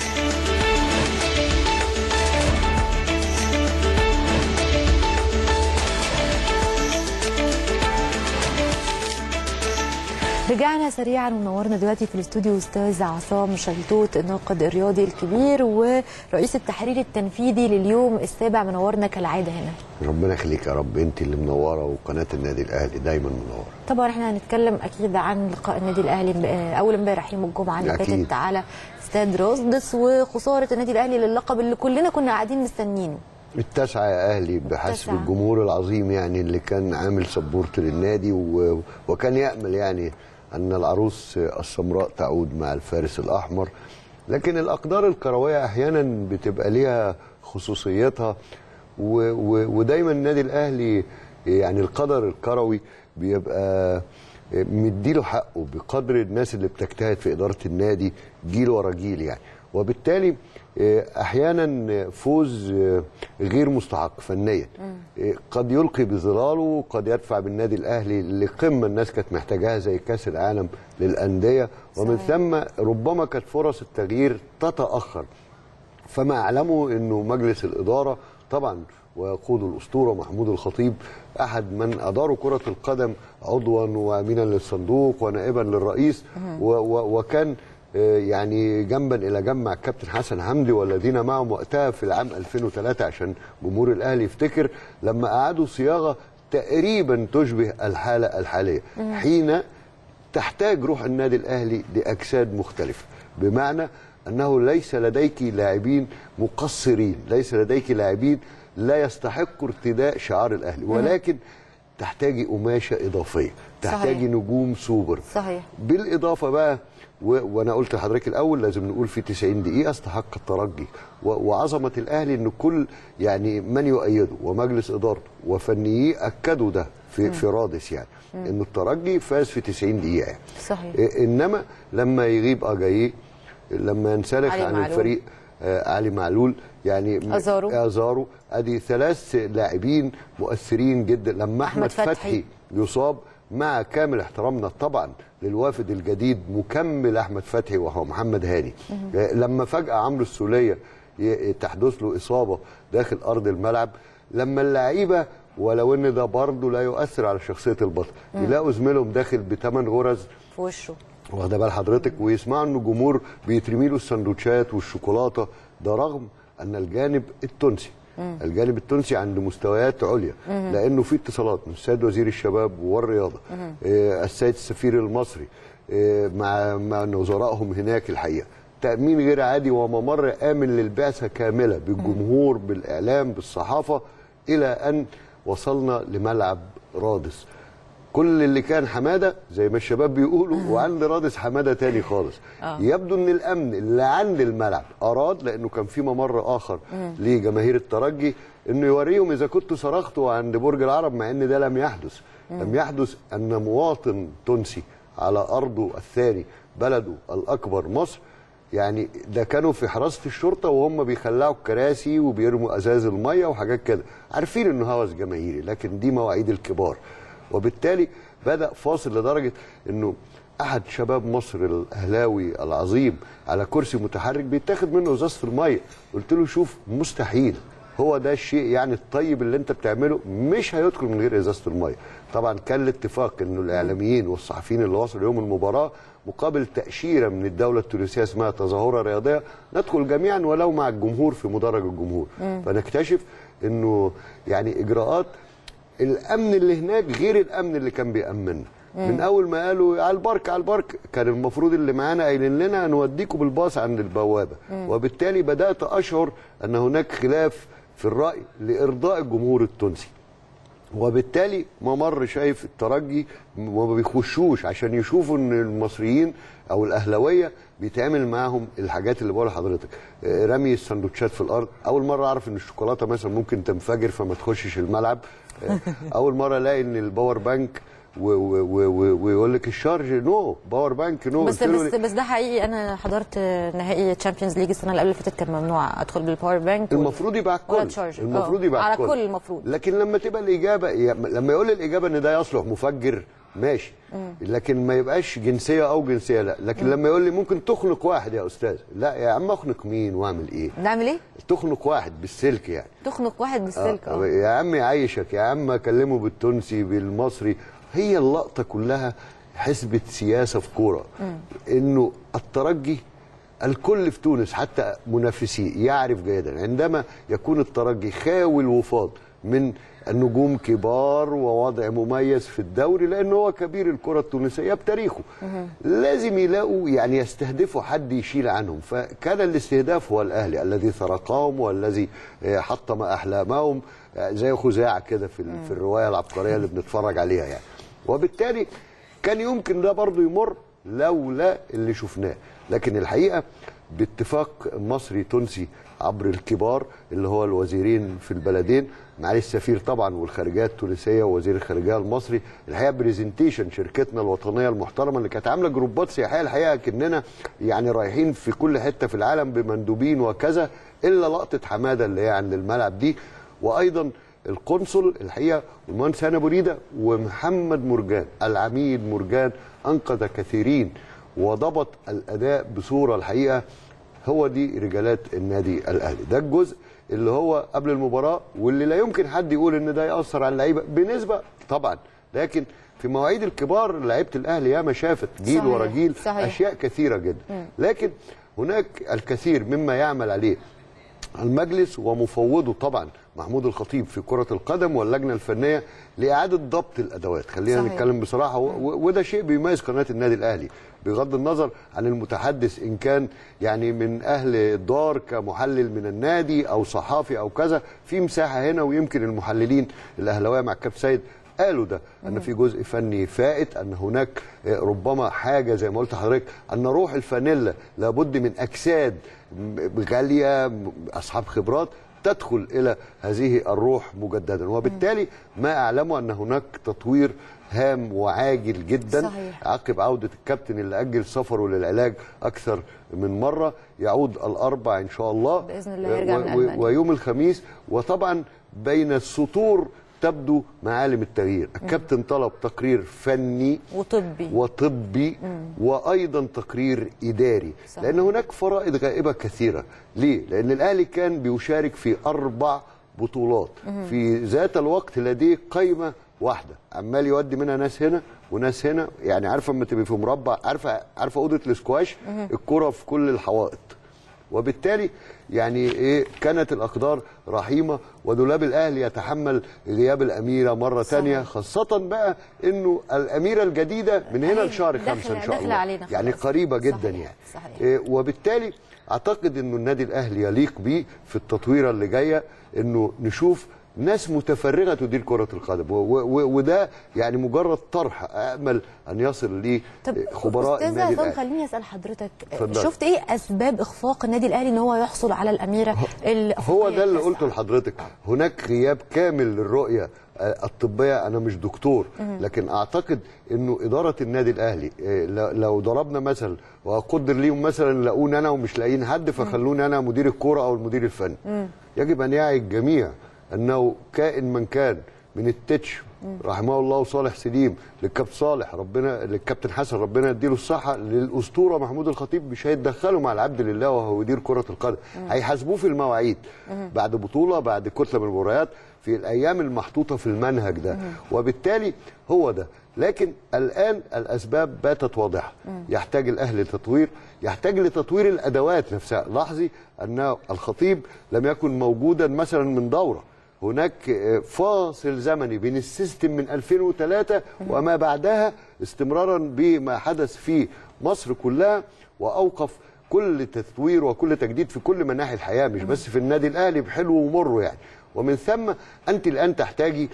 رجعنا سريعا ونورنا دلوقتي في الاستوديو استاذ عصام شلتوت الناقد الرياضي الكبير ورئيس التحرير التنفيذي لليوم السابع منورنا كالعاده هنا ربنا يخليك يا رب انت اللي منوره وقناه النادي الاهلي دايما منوره طبعا احنا هنتكلم اكيد عن لقاء النادي الاهلي امب- اول امبارح يوم الجمعه اللي أكيد. فاتت على استاد راسدس وخساره النادي الاهلي للقب اللي كلنا كنا قاعدين مستنيينه التاسعه يا اهلي بحسب التاسعة. الجمهور العظيم يعني اللي كان عامل سبورت للنادي و... وكان يامل يعني ان العروس السمراء تعود مع الفارس الاحمر لكن الاقدار الكرويه احيانا بتبقى ليها خصوصيتها و... و... ودايما النادي الاهلي يعني القدر الكروي بيبقى مديله حقه بقدر الناس اللي بتجتهد في اداره النادي جيل ورا جيل يعني وبالتالي آه، احيانا فوز آه، غير مستحق فنيا آه، قد يلقي بظلاله قد يدفع بالنادي الاهلي لقمه الناس كانت محتاجاها زي كاس العالم للانديه ومن صحيح. ثم ربما كانت فرص التغيير تتاخر فما اعلمه انه مجلس الاداره طبعا ويقود الاسطوره محمود الخطيب احد من اداروا كره القدم عضوا وامينا للصندوق ونائبا للرئيس و و وكان آه، يعني جنبا الى جنب مع الكابتن حسن حمدي والذين معهم وقتها في العام 2003 عشان جمهور الاهلي يفتكر لما اعادوا صياغه تقريبا تشبه الحاله الحاليه حين تحتاج روح النادي الاهلي لاجساد مختلفه بمعنى انه ليس لديك لاعبين مقصرين ليس لديك لاعبين لا يستحقوا ارتداء شعار الاهلي ولكن تحتاجي قماشه اضافيه تحتاجي صحيح. نجوم سوبر صحيح بالاضافه بقى و... وانا قلت لحضرتك الاول لازم نقول في 90 دقيقه استحق الترجي و... وعظمه الاهلي ان كل يعني من يؤيده ومجلس ادارته وفنييه اكدوا ده في في رادس يعني انه الترجي فاز في 90 دقيقه يعني. صحيح إيه، انما لما يغيب اجاييه لما ينسلخ علي عن معلول. الفريق آه علي معلول يعني م- أزارو. ازارو ادي ثلاث لاعبين مؤثرين جدا لما أحمد احمد فتحي. فتحي يصاب مع كامل احترامنا طبعا للوافد الجديد مكمل احمد فتحي وهو محمد هاني آه، لما فجاه عمرو السوليه ي- تحدث له اصابه داخل ارض الملعب لما اللعيبه ولو ان ده برضه لا يؤثر على شخصيه البطل يلاقوا زميلهم داخل بثمان غرز في وشه واخده بال حضرتك ويسمعوا ان الجمهور بيترمي له السندوتشات والشوكولاته ده رغم ان الجانب التونسي الجانب التونسي عند مستويات عليا لانه في اتصالات من السيد وزير الشباب والرياضه آه، السيد السفير المصري آه، مع مع وزرائهم هناك الحقيقه تامين غير عادي وممر امن للبعثه كامله بالجمهور بالاعلام بالصحافه الى ان وصلنا لملعب رادس كل اللي كان حماده زي ما الشباب بيقولوا وعند رادس حماده تاني خالص آه. يبدو ان الامن اللي عند الملعب اراد لانه كان في ممر اخر لجماهير الترجي انه يوريهم اذا كنتوا صرختوا عند برج العرب مع ان ده لم يحدث لم يحدث ان مواطن تونسي على ارضه الثاني بلده الاكبر مصر يعني ده كانوا في حراسه الشرطه وهم بيخلعوا الكراسي وبيرموا ازاز الميه وحاجات كده عارفين انه هوس جماهيري لكن دي مواعيد الكبار وبالتالي بدا فاصل لدرجه انه احد شباب مصر الاهلاوي العظيم على كرسي متحرك بيتاخد منه ازازه الميه قلت له شوف مستحيل هو ده الشيء يعني الطيب اللي انت بتعمله مش هيدخل من غير ازازه الميه طبعا كان الاتفاق انه الاعلاميين والصحفيين اللي وصلوا يوم المباراه مقابل تاشيره من الدوله التونسيه اسمها تظاهره رياضيه ندخل جميعا ولو مع الجمهور في مدرج الجمهور فنكتشف انه يعني اجراءات الامن اللي هناك غير الامن اللي كان بيامننا من اول ما قالوا على البارك على البارك كان المفروض اللي معانا قايلين لنا هنوديكم بالباص عند البوابه وبالتالي بدات اشعر ان هناك خلاف في الراي لارضاء الجمهور التونسي وبالتالي ممر شايف الترجي وما بيخشوش عشان يشوفوا ان المصريين او الاهلاويه بيتعمل معاهم الحاجات اللي بقول لحضرتك آه، رمي السندوتشات في الارض اول مره اعرف ان الشوكولاته مثلا ممكن تنفجر فما تخشش الملعب آه، اول مره الاقي ان الباور بانك و- و- و- و- ويقول لك الشارج نو باور بانك نو بس قلت له بس بس ده حقيقي انا حضرت نهائي تشامبيونز ليج السنه اللي قبل اللي فاتت كان ممنوع ادخل بالباور بانك وال- المفروض يبقى على ولا الكل تشارج. المفروض آه، يبقى على الكل. كل المفروض. لكن لما تبقى الاجابه لما يقول الاجابه ان ده يصلح مفجر ماشي لكن ما يبقاش جنسيه او جنسيه لا لكن لما يقول لي ممكن تخنق واحد يا استاذ لا يا عم اخنق مين واعمل ايه نعمل ايه؟ تخنق واحد بالسلك يعني تخنق واحد بالسلك آه، اه يا عم يعيشك يا عم اكلمه بالتونسي بالمصري هي اللقطه كلها حسبه سياسه في كوره انه الترجي الكل في تونس حتى منافسيه يعرف جيدا عندما يكون الترجي خاوي الوفاض من النجوم كبار ووضع مميز في الدوري لانه هو كبير الكره التونسيه بتاريخه لازم يلاقوا يعني يستهدفوا حد يشيل عنهم فكان الاستهداف هو الاهلي الذي سرقهم والذي آه، حطم احلامهم آه، زي خزاعه كده في ال- في الروايه العبقريه اللي بنتفرج عليها يعني وبالتالي كان يمكن ده برضه يمر لولا اللي شفناه لكن الحقيقه باتفاق مصري تونسي عبر الكبار اللي هو الوزيرين في البلدين معالي السفير طبعا والخارجيه التونسيه ووزير الخارجيه المصري الحقيقه بريزنتيشن شركتنا الوطنيه المحترمه اللي كانت عامله جروبات سياحيه الحقيقه كاننا يعني رايحين في كل حته في العالم بمندوبين وكذا الا لقطه حماده اللي هي عند الملعب دي وايضا القنصل الحقيقه والمهندس هاني بريده ومحمد مرجان العميد مرجان انقذ كثيرين وضبط الاداء بصوره الحقيقه هو دي رجالات النادي الاهلي ده الجزء اللي هو قبل المباراه واللي لا يمكن حد يقول ان ده ياثر على اللعيبه بنسبه طبعا لكن في مواعيد الكبار لعيبه الاهلي ياما شافت جيل صحيح، ورا جيل صحيح. اشياء كثيره جدا لكن هناك الكثير مما يعمل عليه المجلس ومفوضه طبعا محمود الخطيب في كرة القدم واللجنة الفنية لإعادة ضبط الأدوات خلينا صحيح. نتكلم بصراحة و- و- وده شيء بيميز قناة النادي الأهلي بغض النظر عن المتحدث إن كان يعني من أهل الدار كمحلل من النادي أو صحافي أو كذا في مساحة هنا ويمكن المحللين الأهلاوية مع كاب سيد قالوا ده ان في جزء فني فائت ان هناك آه، ربما حاجه زي ما قلت لحضرتك ان روح الفانيلا لابد من اجساد م- غاليه م- اصحاب خبرات تدخل الى هذه الروح مجددا وبالتالي ما اعلمه ان هناك تطوير هام وعاجل جدا صحيح. عقب عودة الكابتن اللي أجل سفره للعلاج أكثر من مرة يعود الأربع إن شاء الله بإذن الله يرجع من و- و- ألمانيا. ويوم الخميس وطبعا بين السطور تبدو معالم التغيير الكابتن طلب تقرير فني وطبي وطبي وايضا تقرير اداري صحيح. لان هناك فرائض غائبه كثيره ليه لان الاهلي كان بيشارك في اربع بطولات في ذات الوقت لديه قائمه واحده عمال يودي منها ناس هنا وناس هنا يعني عارفه اما تبقي في مربع عارفه عارفه اوضه الاسكواش الكره في كل الحوائط وبالتالي يعني ايه كانت الاقدار رحيمه ودولاب الاهلي يتحمل غياب الاميره مره صحيح. ثانيه خاصه بقى انه الاميره الجديده من هنا أهي لشهر داخلة- خمسة ان شاء داخلة الله علينا يعني خلاص. قريبه جدا صحيح. يعني صحيح. إيه وبالتالي اعتقد انه النادي الاهلي يليق بيه في التطويره اللي جايه انه نشوف ناس متفرغه تدير كره القدم و- و- وده يعني مجرد طرح امل ان يصل ليه طب خبراء استاذ النادي عصام الاهلي خليني اسال حضرتك اتفضل. شفت ايه اسباب اخفاق النادي الاهلي ان هو يحصل على الاميره هو ده اللي الأفريقية قلته لحضرتك هناك غياب كامل للرؤيه آه، الطبيه انا مش دكتور لكن اعتقد انه اداره النادي الاهلي آه، ل- لو ضربنا مثل واقدر ليهم مثلا لاقوني انا ومش لاقيين حد فخلوني انا مدير الكوره او المدير الفني يجب ان يعي الجميع انه كائن من كان من التتش رحمه الله وصالح سليم للكابتن صالح ربنا للكابتن حسن ربنا يديله الصحه للاسطوره محمود الخطيب مش هيتدخلوا مع العبد لله وهو يدير كره القدم هيحاسبوه في المواعيد بعد بطوله بعد كتله من المباريات في الايام المحطوطه في المنهج ده وبالتالي هو ده لكن الان الاسباب باتت واضحه يحتاج الاهلي لتطوير يحتاج لتطوير الادوات نفسها لاحظي ان الخطيب لم يكن موجودا مثلا من دوره هناك فاصل زمني بين السيستم من 2003 وما بعدها استمرارا بما حدث في مصر كلها واوقف كل تطوير وكل تجديد في كل مناحي الحياه مش بس في النادي الاهلي بحلو ومره يعني ومن ثم انت الان تحتاجي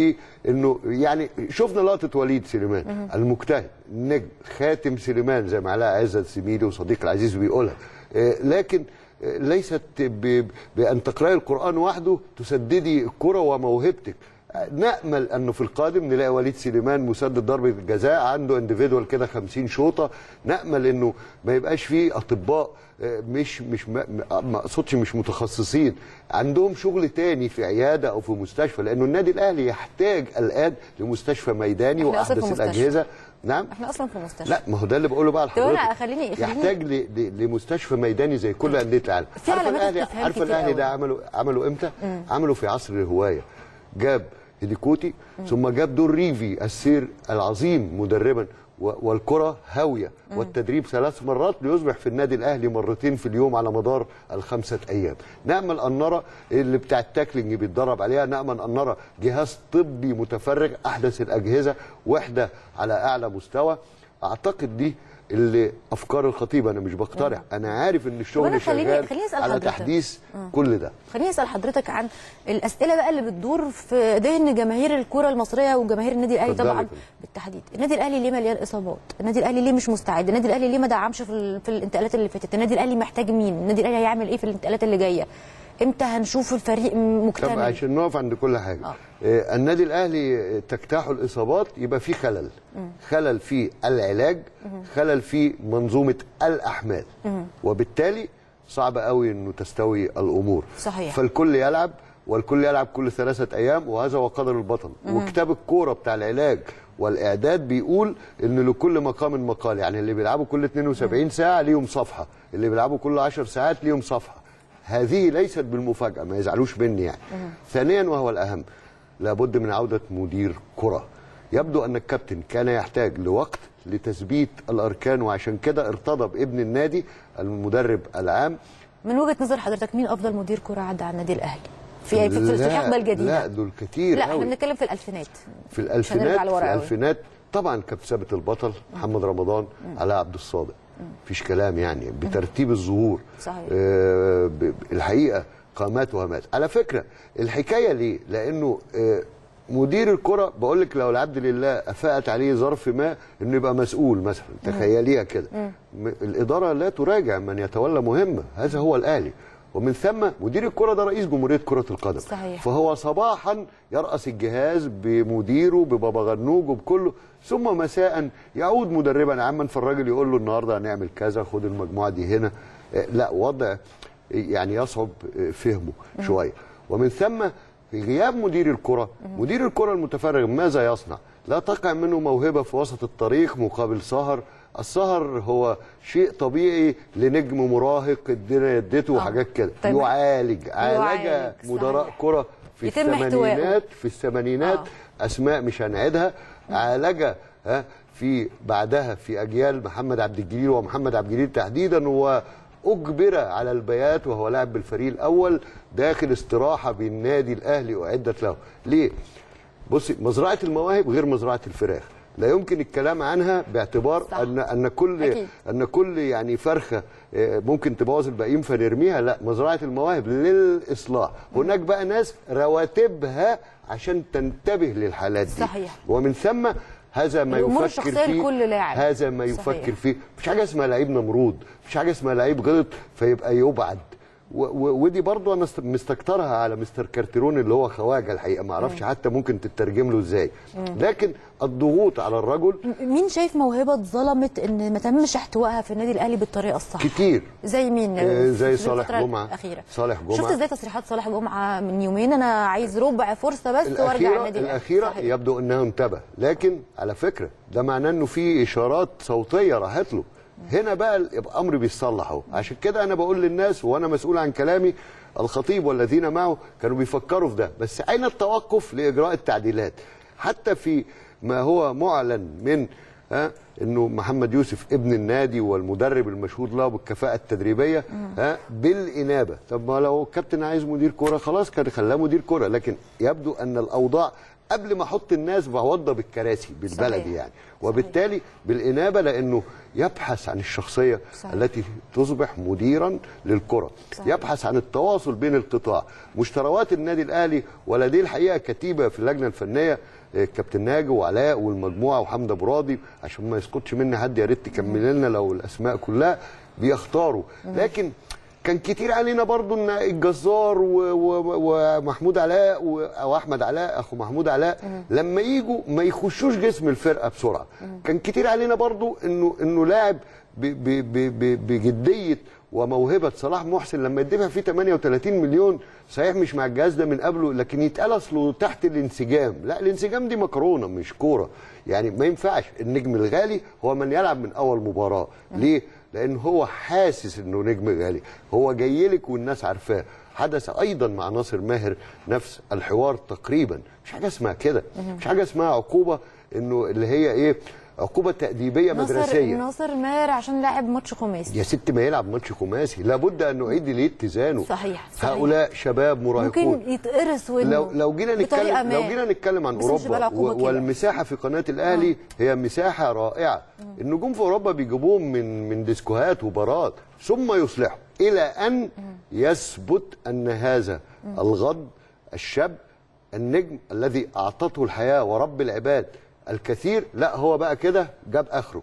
لانه يعني شفنا لقطه وليد سليمان المجتهد النجم خاتم سليمان زي ما علاء عزت زميلي وصديقي العزيز بيقولها آه، لكن آه، ليست ب- بان تقراي القران وحده تسددي الكره وموهبتك نامل انه في القادم نلاقي وليد سليمان مسدد ضربه الجزاء عنده انديفيدوال كده 50 شوطه نامل انه ما يبقاش فيه اطباء آه، مش مش ما ما اقصدش مش متخصصين عندهم شغل تاني في عياده او في مستشفى لانه النادي الاهلي يحتاج الان لمستشفى ميداني إحنا أصلاً في واحدث مستشفى. الاجهزه نعم احنا اصلا في مستشفى لا ما هو ده اللي بقوله بقى طب أنا لحضرتك خليني- خليني- يحتاج ل- ل- لمستشفى ميداني زي كل انديه العالم في عارفه علامات الاهلي استفهام عارفه كتير الاهلي قوي. ده عملوا عملوا امتى؟ عملوا في عصر الهوايه جاب هيديكوتي ثم جاب دور ريفي السير العظيم مدربا و- والكره هاويه والتدريب ثلاث مرات ليصبح في النادي الاهلي مرتين في اليوم على مدار الخمسه ايام نامل ان نرى اللي بتاع التاكلينج بيتدرب عليها نامل ان نرى جهاز طبي متفرغ احدث الاجهزه وحده على اعلى مستوى اعتقد دي اللي افكار الخطيب انا مش بقترح انا عارف ان طب الشغل أنا خليني- شغال خليني أسأل على حضرتك. تحديث كل ده خليني اسال حضرتك عن الاسئله بقى اللي بتدور في ذهن جماهير الكره المصريه وجماهير النادي الاهلي اتفضلي طبعا يا فندم. بالتحديد النادي الاهلي ليه مليان اصابات النادي الاهلي ليه مش مستعد النادي الاهلي ليه ما دعمش في, ال- في الانتقالات اللي فاتت النادي الاهلي محتاج مين النادي الاهلي هيعمل ايه في الانتقالات اللي جايه امتى هنشوف الفريق طب مكتمل عشان نقف عند كل حاجه آه. آه. النادي الاهلي تجتاحه الاصابات يبقى في خلل خلل في العلاج خلل في منظومه الاحمال وبالتالي صعب قوي انه تستوي الامور صحيح. فالكل يلعب والكل يلعب كل ثلاثه ايام وهذا هو قدر البطل وكتاب الكوره بتاع العلاج والاعداد بيقول ان لكل مقام مقال يعني اللي بيلعبوا كل 72 ساعه ليهم صفحه اللي بيلعبوا كل 10 ساعات ليهم صفحه هذه ليست بالمفاجاه ما يزعلوش مني يعني ثانيا وهو الاهم لابد من عوده مدير كره يبدو ان الكابتن كان يحتاج لوقت لتثبيت الاركان وعشان كده ارتضى بابن النادي المدرب العام من وجهه نظر حضرتك مين افضل مدير كره عدى على النادي الاهلي في في, في, في الحقبه لا الجديده دول كتير لا احنا قوي. بنتكلم في الالفينات في هنرجع الالفينات لورا في قوي. الالفينات طبعا كابتن ثابت البطل محمد رمضان علاء عبد الصادق مفيش كلام يعني بترتيب الظهور صحيح. آه ب- ب- الحقيقه قامات وهمات على فكره الحكايه ليه لانه آه مدير الكره بقول لك لو العبد لله افاءت عليه ظرف ما انه يبقى مسؤول مثلا تخيليها كده م- الاداره لا تراجع من يتولى مهمه هذا هو الاهلي ومن ثم مدير الكره ده رئيس جمهوريه كره القدم صحيح. فهو صباحا يرأس الجهاز بمديره ببابا غنوج وبكله ثم مساء يعود مدربا عاما فالراجل يقول له النهارده هنعمل كذا خد المجموعه دي هنا آه، لا وضع يعني يصعب آه، فهمه شويه ومن ثم في غياب مدير الكره مدير الكره المتفرغ ماذا يصنع لا تقع منه موهبه في وسط الطريق مقابل سهر السهر هو شيء طبيعي لنجم مراهق الدنيا ادته وحاجات كده طيب. يعالج عالج يعالج، مدراء صحيح. كره في يتم احتوائه. الثمانينات في الثمانينات آه. اسماء مش هنعيدها عالج ها في بعدها في اجيال محمد عبد الجليل ومحمد عبد الجليل تحديدا واجبر على البيات وهو لاعب بالفريق الاول داخل استراحه بالنادي الاهلي اعدت له ليه بصي مزرعه المواهب غير مزرعه الفراخ لا يمكن الكلام عنها باعتبار صح. ان ان كل أكيد. ان كل يعني فرخه آه، ممكن تبوظ الباقيين فنرميها لا مزرعه المواهب للاصلاح هناك بقى ناس رواتبها عشان تنتبه للحالات دي صحيح. ومن ثم هذا ما الأمور يفكر الشخصية فيه لكل لاعب. هذا ما صحيح. يفكر فيه مفيش حاجه اسمها لعيب نمرود مفيش حاجه اسمها لعيب غلط فيبقى يبعد و- و- ودي برضو انا است- مستكترها على مستر كارتيرون اللي هو خواجه الحقيقه ما اعرفش حتى ممكن تترجم له ازاي لكن الضغوط على الرجل مين شايف موهبه اتظلمت ان ما تمش احتوائها في النادي الاهلي بالطريقه الصح كتير زي مين آه، زي في صالح الفترة جمعة. الأخيرة صالح جمعة. شفت ازاي تصريحات صالح جمعة من يومين انا عايز ربع فرصة بس وارجع الاخيره النادي الأهلي. الاخيره صحيح. يبدو انها انتبه لكن على فكره ده معناه انه في اشارات صوتيه راحت له هنا بقى الامر بيتصلح اهو عشان كده انا بقول للناس وانا مسؤول عن كلامي الخطيب والذين معه كانوا بيفكروا في ده بس اين التوقف لاجراء التعديلات حتى في ما هو معلن من ها انه محمد يوسف ابن النادي والمدرب المشهود له بالكفاءه التدريبيه ها بالانابه طب ما لو الكابتن عايز مدير كوره خلاص كان خلاه مدير كوره لكن يبدو ان الاوضاع قبل ما احط الناس بوضب الكراسي بالبلدي صحيح. يعني وبالتالي بالانابه لانه يبحث عن الشخصيه صحيح. التي تصبح مديرا للكره صحيح. يبحث عن التواصل بين القطاع مشتريات النادي الاهلي ولديه الحقيقه كتيبه في اللجنه الفنيه آه، كابتن ناجي وعلاء والمجموعه وحمد ابو راضي عشان ما يسقطش مني حد يا ريت تكمل لنا لو الاسماء كلها بيختاروا لكن كان كتير علينا برضو ان الجزار و- و- ومحمود علاء و- او احمد علاء اخو محمود علاء لما يجوا ما يخشوش جسم الفرقه بسرعه كان كتير علينا برضو انه انه لاعب ب- ب- ب- ب- بجديه وموهبه صلاح محسن لما يدفع فيه 38 مليون صحيح مش مع الجهاز ده من قبله لكن يتقال اصله تحت الانسجام لا الانسجام دي مكرونه مش كوره يعني ما ينفعش النجم الغالي هو من يلعب من اول مباراه ليه لان هو حاسس انه نجم غالي هو جاي لك والناس عارفاه حدث ايضا مع ناصر ماهر نفس الحوار تقريبا مش حاجه اسمها كده مش حاجه اسمها عقوبه انه اللي هي ايه عقوبه تأديبيه ناصر مدرسيه ناصر ماهر عشان لاعب ماتش خماسي يا ست ما يلعب ماتش خماسي لابد ان نعيد ليه اتزانه صحيح، صحيح. هؤلاء شباب مراهقون ممكن يتقرص ودنه لو لو جينا بطريقة نتكلم لو ما. جينا نتكلم عن بس مش هيبقى اوروبا العقوبة و- كده. والمساحه في قناه الاهلي هي مساحه رائعه النجوم في اوروبا بيجيبوهم من من ديسكوهات وبارات ثم يصلحوا الى ان يثبت ان هذا الغض الشاب النجم الذي اعطته الحياه ورب العباد الكثير لا هو بقى كده جاب اخره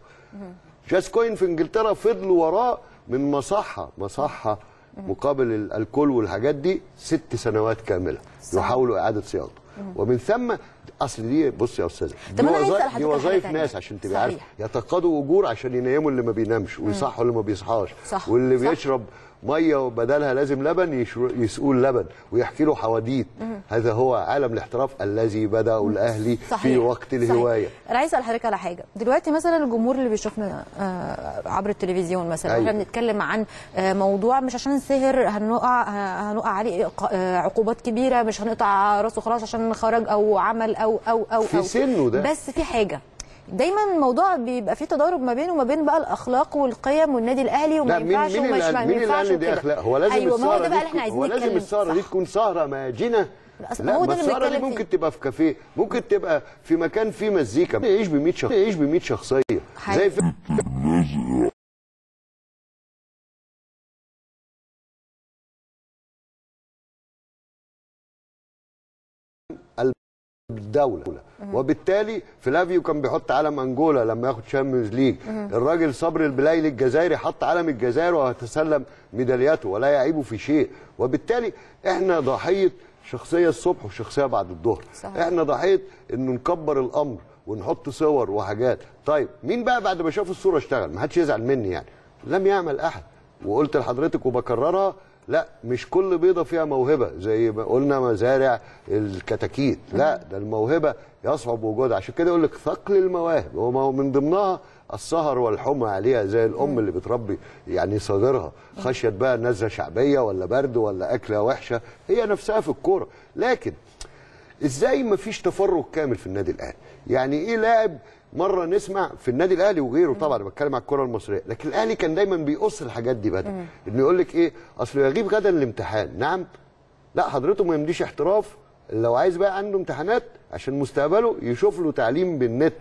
جاسكوين في انجلترا فضلوا وراه من مصحه مصحه مقابل ال- الكل والحاجات دي ست سنوات كامله صح. يحاولوا اعاده صياغته ومن ثم اصل دي بص يا استاذه طب دي أنا عايز وظائف أسأل دي حضرتك حاجة وظائف تانية. ناس عشان تبقى صحيح. عارف يتقاضوا اجور عشان ينيموا اللي ما بينامش ويصحوا اللي ما بيصحاش صح. واللي صح. بيشرب ميه وبدلها لازم لبن يشر- يسقوا لبن ويحكي له حواديت هذا هو عالم الاحتراف الذي بدأه الاهلي في صحيح. وقت الهوايه صحيح. انا عايز اسال حضرتك على حاجه دلوقتي مثلا الجمهور اللي بيشوفنا آه، عبر التلفزيون مثلا أيوة. احنا بنتكلم عن آه، موضوع مش عشان نسهر هنقع آه، هنقع عليه إق- آه، عقوبات كبيره مش هنقطع راسه خلاص عشان خرج او عمل او او او في أو. سنه ده. بس في حاجه دايما الموضوع بيبقى فيه تضارب ما بينه وما بين بقى الاخلاق والقيم والنادي الاهلي وما لا مين ينفعش مين ومش اللي ما قال مين اللي ينفعش قال إن دي وكده. اخلاق هو لازم ايوه ما هو السهره ده بقى دي اللي احنا تكون- عايزين هو لازم نتكلم السهره دي صح. تكون سهره ماجنه أصل لا هو ما ده اللي السهره دي بنتكلم ممكن فيه. تبقى في كافيه ممكن تبقى في مكان فيه مزيكا يعيش ب 100 شخص يعيش ب 100 شخصيه حقيقي. زي في دوله وبالتالي فلافيو كان بيحط علم انجولا لما ياخد شامبيونز ليج الراجل صبري البلايلي الجزائري حط علم الجزائر وتسلم ميدالياته ولا يعيبه في شيء وبالتالي احنا ضحيه شخصيه الصبح وشخصيه بعد الظهر صحيح. احنا ضحيه انه نكبر الامر ونحط صور وحاجات طيب مين بقى بعد ما شاف الصوره اشتغل ما حدش يزعل مني يعني لم يعمل احد وقلت لحضرتك وبكررها لا مش كل بيضه فيها موهبه زي ما قلنا مزارع الكتاكيت لا ده الموهبه يصعب وجودها عشان كده يقول لك ثقل المواهب هو ما هو من ضمنها السهر والحمى عليها زي الام اللي بتربي يعني صغيرها خشيه بقى نزله شعبيه ولا برد ولا اكله وحشه هي نفسها في الكوره لكن ازاي ما فيش تفرغ كامل في النادي الاهلي يعني ايه لاعب مره نسمع في النادي الاهلي وغيره طبعا أنا بتكلم على الكره المصريه لكن الاهلي كان دايما بيقص الحاجات دي بدري انه يقول لك ايه اصل يغيب غدا الامتحان نعم لا حضرته ما يمديش احتراف لو عايز بقى عنده امتحانات عشان مستقبله يشوف له تعليم بالنت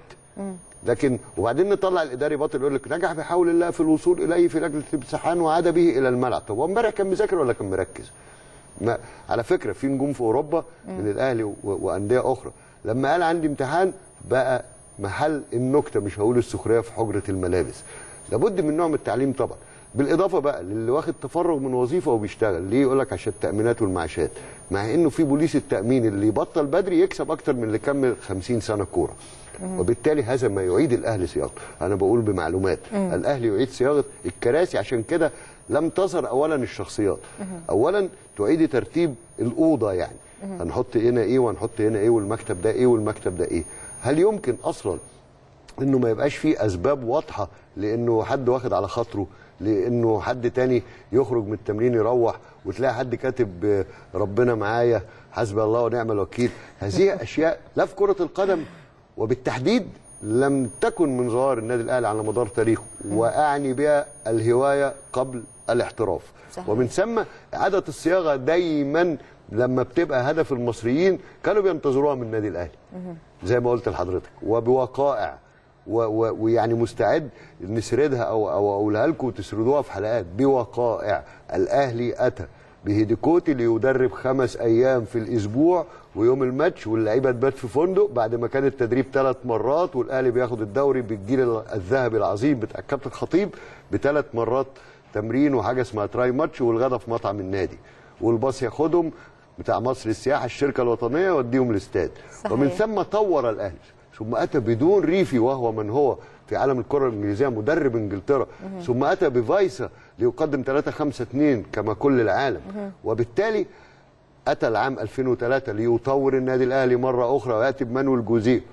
لكن وبعدين نطلع الاداري باطل يقول لك نجح بحول الله في الوصول اليه في لجنه الامتحان وعاد به الى الملعب طب هو امبارح كان مذاكر ولا كان مركز ما على فكره في نجوم في اوروبا من الاهلي و- وانديه اخرى لما قال عندي امتحان بقى محل النكته مش هقول السخريه في حجره الملابس لابد من نوع من التعليم طبعا بالاضافه بقى للي واخد تفرغ من وظيفه وبيشتغل ليه يقول لك عشان التامينات والمعاشات مع انه في بوليس التامين اللي يبطل بدري يكسب اكتر من اللي كمل 50 سنه كوره وبالتالي هذا ما يعيد الاهلي صياغته انا بقول بمعلومات الاهلي يعيد صياغه الكراسي عشان كده لم تظهر اولا الشخصيات اولا تعيدي ترتيب الاوضه يعني هنحط هنا ايه وهنحط هنا ايه والمكتب ده ايه والمكتب ده ايه هل يمكن اصلا انه ما يبقاش فيه اسباب واضحه لانه حد واخد على خاطره لانه حد تاني يخرج من التمرين يروح وتلاقي حد كاتب آه، ربنا معايا حسبي الله ونعم الوكيل هذه اشياء لا في كره القدم وبالتحديد لم تكن من ظواهر النادي الاهلي على مدار تاريخه واعني بها الهوايه قبل الاحتراف صحيح. ومن ثم اعاده الصياغه دايما لما بتبقى هدف المصريين كانوا بينتظروها من النادي الاهلي زي ما قلت لحضرتك وبوقائع و- و- ويعني مستعد نسردها او او اقولها لكم وتسردوها في حلقات بوقائع الاهلي اتى بهيديكوتي ليدرب خمس ايام في الاسبوع ويوم الماتش واللعيبه تبات في فندق بعد ما كان التدريب ثلاث مرات والاهلي بياخد الدوري بالجيل الذهبي العظيم بتاع الكابتن خطيب بثلاث مرات تمرين وحاجه اسمها تراي ماتش والغدا في مطعم النادي والباص ياخدهم بتاع مصر السياحه الشركه الوطنيه يوديهم الاستاد صحيح. ومن ثم طور الاهلي ثم اتى بدون ريفي وهو من هو في عالم الكره الانجليزيه مدرب انجلترا ثم اتى بفايسا ليقدم 3 5 2 كما كل العالم وبالتالي اتى العام 2003 ليطور النادي الاهلي مره اخرى وياتي بمانويل جوزيه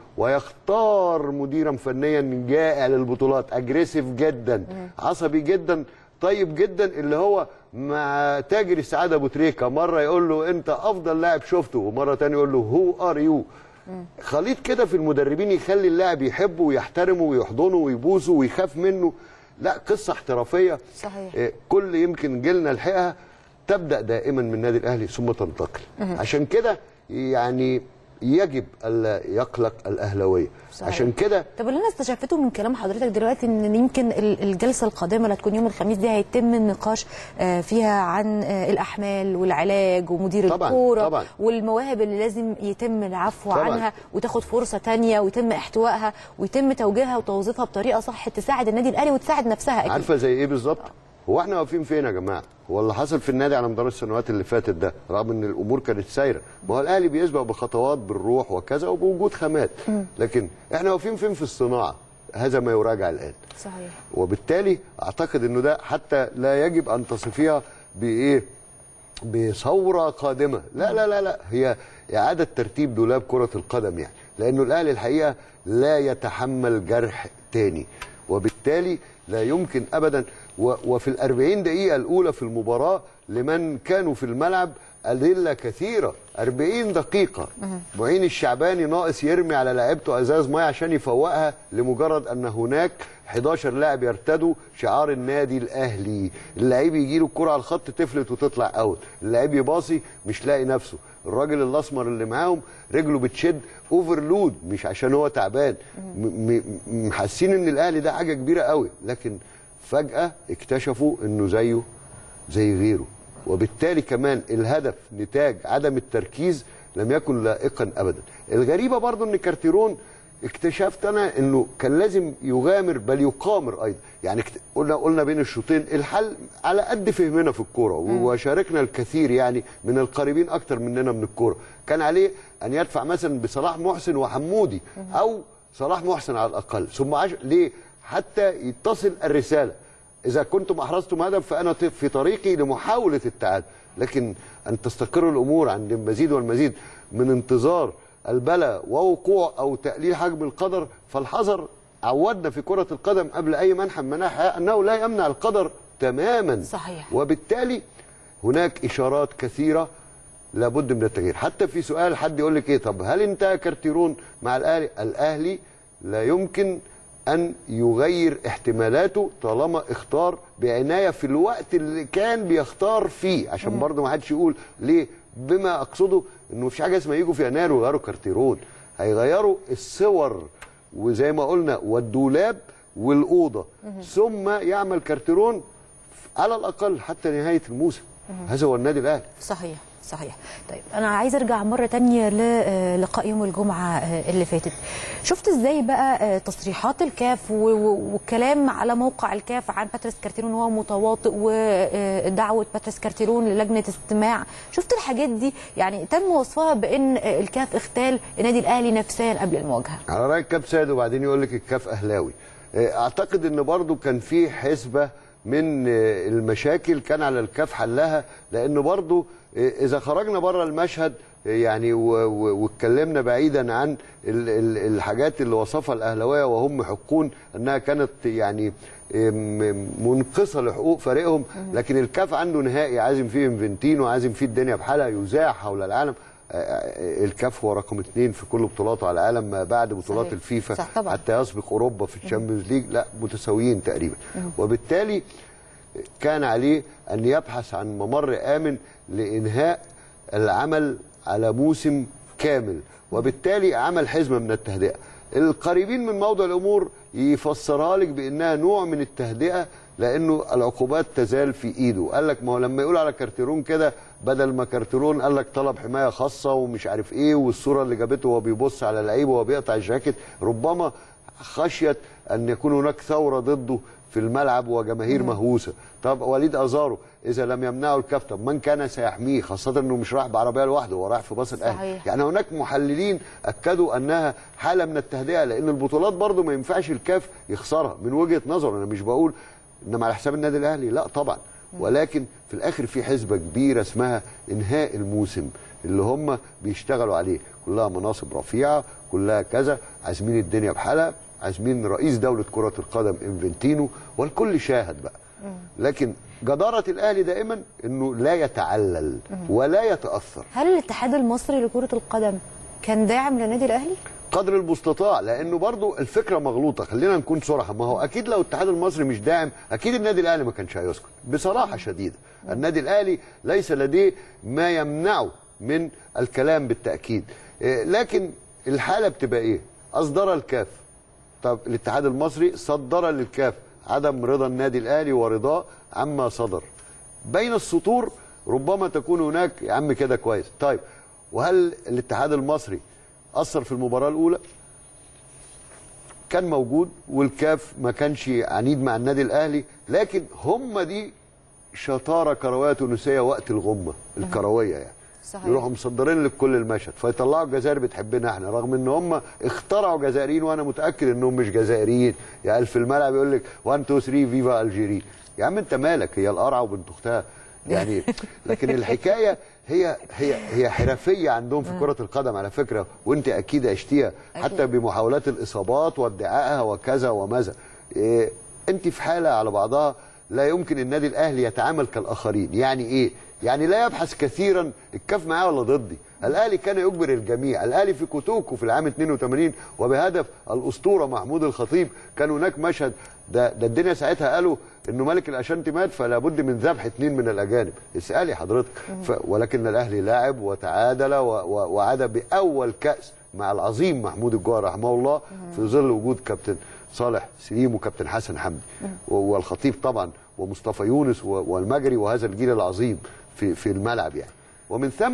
ويختار مديرا فنيا جائع للبطولات اجريسيف جدا عصبي جدا طيب جدا اللي هو مع تاجر السعاده ابو تريكه مره يقول له انت افضل لاعب شفته ومره تانية يقول له هو ار يو خليط كده في المدربين يخلي اللاعب يحبه ويحترمه ويحضنه ويبوسه ويخاف منه لا قصه احترافيه صحيح. إيه، كل يمكن جيلنا لحقها تبدا دائما من النادي الاهلي ثم تنتقل عشان كده يعني يجب الا يقلق الاهلاويه صحيح. عشان كده طب اللي انا استشفته من كلام حضرتك دلوقتي ان يمكن ال- الجلسه القادمه اللي هتكون يوم الخميس دي هيتم النقاش آه، فيها عن آه، الاحمال والعلاج ومدير طبعاً، الكوره طبعاً. والمواهب اللي لازم يتم العفو طبعاً. عنها وتاخد فرصه تانية ويتم احتوائها ويتم توجيهها وتوظيفها بطريقه صح تساعد النادي الاهلي وتساعد نفسها اكيد عارفه زي ايه بالظبط هو احنا واقفين فين يا جماعه هو اللي حصل في النادي على مدار السنوات اللي فاتت ده رغم ان الامور كانت سايره ما هو الاهلي بيسبق بخطوات بالروح وكذا وبوجود خامات لكن احنا واقفين فين في الصناعه هذا ما يراجع الان صحيح وبالتالي اعتقد انه ده حتى لا يجب ان تصفيها بايه بثوره قادمه لا لا لا لا هي اعاده ترتيب دولاب كره القدم يعني لانه الاهلي الحقيقه لا يتحمل جرح تاني وبالتالي لا يمكن ابدا و- وفي الأربعين دقيقه الاولى في المباراه لمن كانوا في الملعب أدلة كثيرة 40 دقيقة معين الشعباني ناقص يرمي على لعيبته أزاز مية عشان يفوقها لمجرد أن هناك 11 لاعب يرتدوا شعار النادي الأهلي اللعيب يجي له الكرة على الخط تفلت وتطلع أوت اللعيب يباصي مش لاقي نفسه الراجل الأسمر اللي معاهم رجله بتشد اوفرلود مش عشان هو تعبان م- م- م- محسين ان الاهلي ده حاجه كبيره قوي لكن فجاه اكتشفوا انه زيه زي غيره وبالتالي كمان الهدف نتاج عدم التركيز لم يكن لائقا ابدا الغريبه برضو ان كارتيرون اكتشفت انا انه كان لازم يغامر بل يقامر ايضا يعني اكت- قلنا قلنا بين الشوطين الحل على قد فهمنا في الكوره وشاركنا الكثير يعني من القريبين اكتر مننا من الكوره كان عليه ان يدفع مثلا بصلاح محسن وحمودي او صلاح محسن على الاقل ثم عش... ليه حتى يتصل الرساله اذا كنتم احرزتم هدف فانا ط- في طريقي لمحاوله التعادل لكن ان تستقر الامور عند المزيد والمزيد من انتظار البلاء ووقوع او تقليل حجم القدر فالحذر عودنا في كره القدم قبل اي منحى من مناحي انه لا يمنع القدر تماما صحيح. وبالتالي هناك اشارات كثيره لابد من التغيير حتى في سؤال حد يقول لك ايه طب هل انتهى كارتيرون مع الاهلي الاهلي لا يمكن ان يغير احتمالاته طالما اختار بعنايه في الوقت اللي كان بيختار فيه عشان برضه ما حدش يقول ليه بما اقصده انه مفيش حاجه اسمها يجوا في يناير ويغيروا كارتيرون هيغيروا الصور وزي ما قلنا والدولاب والاوضه ثم يعمل كارتيرون على الاقل حتى نهايه الموسم هذا هو النادي الاهلي صحيح صحيح طيب انا عايزه ارجع مره تانية للقاء يوم الجمعه آه، اللي فاتت شفت ازاي بقى آه، تصريحات الكاف و- و- والكلام على موقع الكاف عن باتريس كارتيرون وهو متواطئ ودعوه باتريس كارتيرون للجنه استماع شفت الحاجات دي يعني تم وصفها بان آه، الكاف اغتال النادي الاهلي نفسيا قبل المواجهه على راي الكاف سيد وبعدين يقول لك الكاف اهلاوي آه، اعتقد ان برضو كان في حسبه من آه، المشاكل كان على الكاف حلها لانه برضو آه، اذا خرجنا بره المشهد آه، يعني و- و- واتكلمنا بعيدا عن ال- ال- الحاجات اللي وصفها الاهلاويه وهم يحقون انها كانت يعني آه، م- منقصه لحقوق فريقهم لكن الكاف عنده نهائي عازم فيه انفنتينو عازم فيه الدنيا بحالها يذاع حول العالم آه، الكاف هو رقم اثنين في كل بطولاته على العالم ما بعد بطولات صحيح. الفيفا صح طبعا. حتى يسبق اوروبا في الشامبيونز ليج لا متساويين تقريبا وبالتالي كان عليه ان يبحث عن ممر امن لانهاء العمل على موسم كامل وبالتالي عمل حزمه من التهدئه القريبين من موضع الامور يفسرها لك بانها نوع من التهدئه لانه العقوبات تزال في ايده قال لك ما هو لما يقول على كارتيرون كده بدل ما كارتيرون قال لك طلب حمايه خاصه ومش عارف ايه والصوره اللي جابته وهو بيبص على لعيبه وهو بيقطع الجاكيت ربما خشيه ان يكون هناك ثوره ضده في الملعب وجماهير مهووسه طب وليد ازارو اذا لم يمنعه الكاف طب من كان سيحميه خاصه انه مش رايح بعربيه لوحده هو رايح في باص الاهلي صحيح. يعني هناك محللين اكدوا انها حاله من التهدئه لان البطولات برضو ما ينفعش الكاف يخسرها من وجهه نظر انا مش بقول انما على حساب النادي الاهلي لا طبعا ولكن في الاخر في حسبه كبيره اسمها انهاء الموسم اللي هم بيشتغلوا عليه كلها مناصب رفيعه كلها كذا عازمين الدنيا بحالها عازمين رئيس دوله كره القدم انفنتينو والكل شاهد بقى لكن جداره الاهلي دائما انه لا يتعلل ولا يتاثر هل الاتحاد المصري لكره القدم كان داعم للنادي الاهلي قدر المستطاع لانه برضو الفكره مغلوطه خلينا نكون صراحه ما هو اكيد لو الاتحاد المصري مش داعم اكيد النادي الاهلي ما كانش هيسكت بصراحه شديده النادي الاهلي ليس لديه ما يمنعه من الكلام بالتاكيد إيه، لكن الحاله بتبقى ايه اصدر الكاف طب الاتحاد المصري صدر للكاف عدم رضا النادي الاهلي ورضاه عما صدر بين السطور ربما تكون هناك يا عم كده كويس طيب وهل الاتحاد المصري اثر في المباراه الاولى كان موجود والكاف ما كانش عنيد مع النادي الاهلي لكن هم دي شطاره كرويه تونسيه وقت الغمه الكرويه يعني صحيح. يروحوا مصدرين لك كل المشهد فيطلعوا الجزائر بتحبنا احنا رغم ان هم اخترعوا جزائريين وانا متاكد انهم مش جزائريين يعني في الملعب يقول لك 1 2 3 فيفا الجيري يا عم انت مالك هي القرعه وبنت اختها يعني لكن الحكايه هي هي هي حرفيه عندهم في كره القدم على فكره وانت اكيد عشتيها حتى بمحاولات الاصابات وادعائها وكذا وماذا إيه انت في حاله على بعضها لا يمكن النادي الاهلي يتعامل كالاخرين يعني ايه يعني لا يبحث كثيرا الكاف معاه ولا ضدي الاهلي كان يجبر الجميع الاهلي في كوتوكو في العام 82 وبهدف الاسطوره محمود الخطيب كان هناك مشهد ده ده الدنيا ساعتها قالوا انه ملك الاشانتي مات فلا بد من ذبح اثنين من الاجانب اسالي حضرتك ف ولكن الاهلي لاعب وتعادل و- و- وعاد باول كاس مع العظيم محمود الجوهر رحمه الله في ظل وجود كابتن صالح سليم وكابتن حسن حمدي و- والخطيب طبعا ومصطفى يونس و- والمجري وهذا الجيل العظيم في في الملعب يعني ومن ثم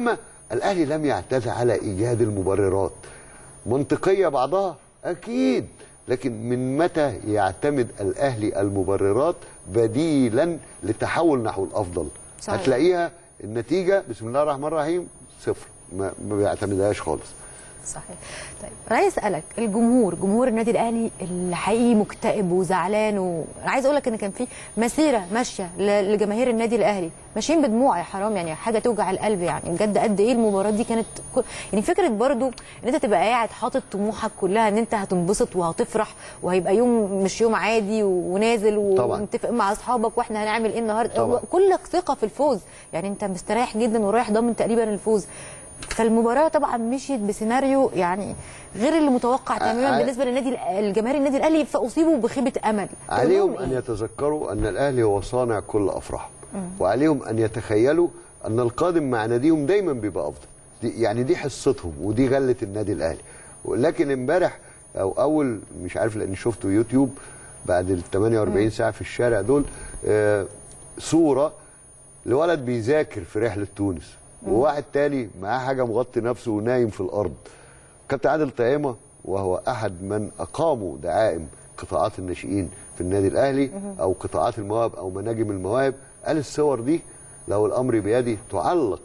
الاهلي لم يعتز على ايجاد المبررات منطقيه بعضها اكيد لكن من متى يعتمد الاهلي المبررات بديلا للتحول نحو الافضل صحيح. هتلاقيها النتيجه بسم الله الرحمن الرحيم صفر ما, ما بيعتمدهاش خالص صحيح طيب انا عايز اسالك الجمهور جمهور النادي الاهلي اللي حقيقي مكتئب وزعلان و... انا عايز اقول لك ان كان في مسيره ماشيه ل- لجماهير النادي الاهلي ماشيين بدموع يا حرام يعني حاجه توجع القلب يعني بجد قد ايه المباراه دي كانت كل... يعني فكره برضو ان انت تبقى قاعد حاطط طموحك كلها ان انت هتنبسط وهتفرح وهيبقى يوم مش يوم عادي و... ونازل طبعاً. ومتفق مع اصحابك واحنا هنعمل ايه النهارده طبعاً. كلك ثقه في الفوز يعني انت مستريح جدا ورايح ضامن تقريبا الفوز فالمباراه طبعا مشيت بسيناريو يعني غير اللي متوقع تماما ع- بالنسبه للنادي الجماهير النادي الاهلي فاصيبوا بخيبه امل عليهم تقول ان لهم إيه؟ يتذكروا ان الاهلي هو صانع كل افراحهم وعليهم ان يتخيلوا ان القادم مع ناديهم دايما بيبقى افضل دي يعني دي حصتهم ودي غله النادي الاهلي لكن امبارح او اول مش عارف لاني شفته يوتيوب بعد ال 48 ساعه في الشارع دول آه صوره لولد بيذاكر في رحله تونس وواحد تاني معاه حاجه مغطي نفسه ونايم في الارض كابتن عادل طعيمه وهو احد من اقاموا دعائم قطاعات الناشئين في النادي الاهلي او قطاعات المواهب او مناجم المواهب قال الصور دي لو الامر بيدي تعلق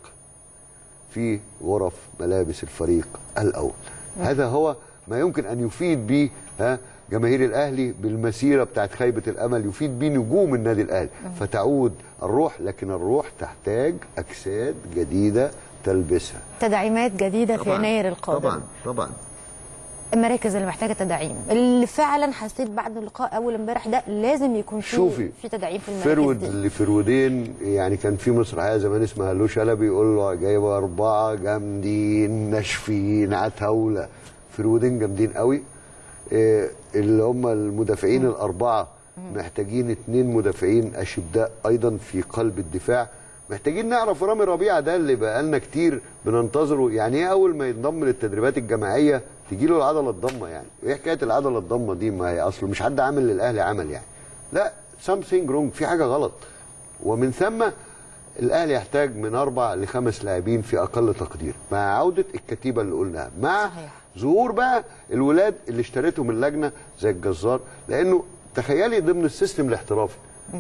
في غرف ملابس الفريق الاول هذا هو ما يمكن ان يفيد به ها جماهير الاهلي بالمسيره بتاعت خيبه الامل يفيد به نجوم النادي الاهلي فتعود الروح لكن الروح تحتاج اجساد جديده تلبسها تدعيمات جديده في يناير القادم طبعا طبعا المراكز اللي محتاجه تدعيم اللي فعلا حسيت بعد اللقاء اول امبارح ده لازم يكون في شوفي في تدعيم في المراكز فرود دي لفرودين يعني كان في مسرحيه زمان اسمها هلو شلبي يقول له جايبه اربعه جامدين ناشفين عتاوله فرودين جامدين قوي إيه اللي هم المدافعين الاربعه محتاجين اتنين مدافعين اشداء ايضا في قلب الدفاع محتاجين نعرف رامي ربيعه ده اللي بقالنا كتير بننتظره يعني ايه اول ما ينضم للتدريبات الجماعيه تجي له العضله الضمه يعني ايه حكايه العضله الضمه دي ما هي اصله مش حد عامل للاهلي عمل يعني لا something wrong في حاجه غلط ومن ثم الاهلي يحتاج من اربع لخمس لاعبين في اقل تقدير مع عوده الكتيبه اللي قلناها مع صحيح. ظهور بقى الولاد اللي اشتريتهم اللجنه زي الجزار لانه تخيلي ضمن السيستم الاحترافي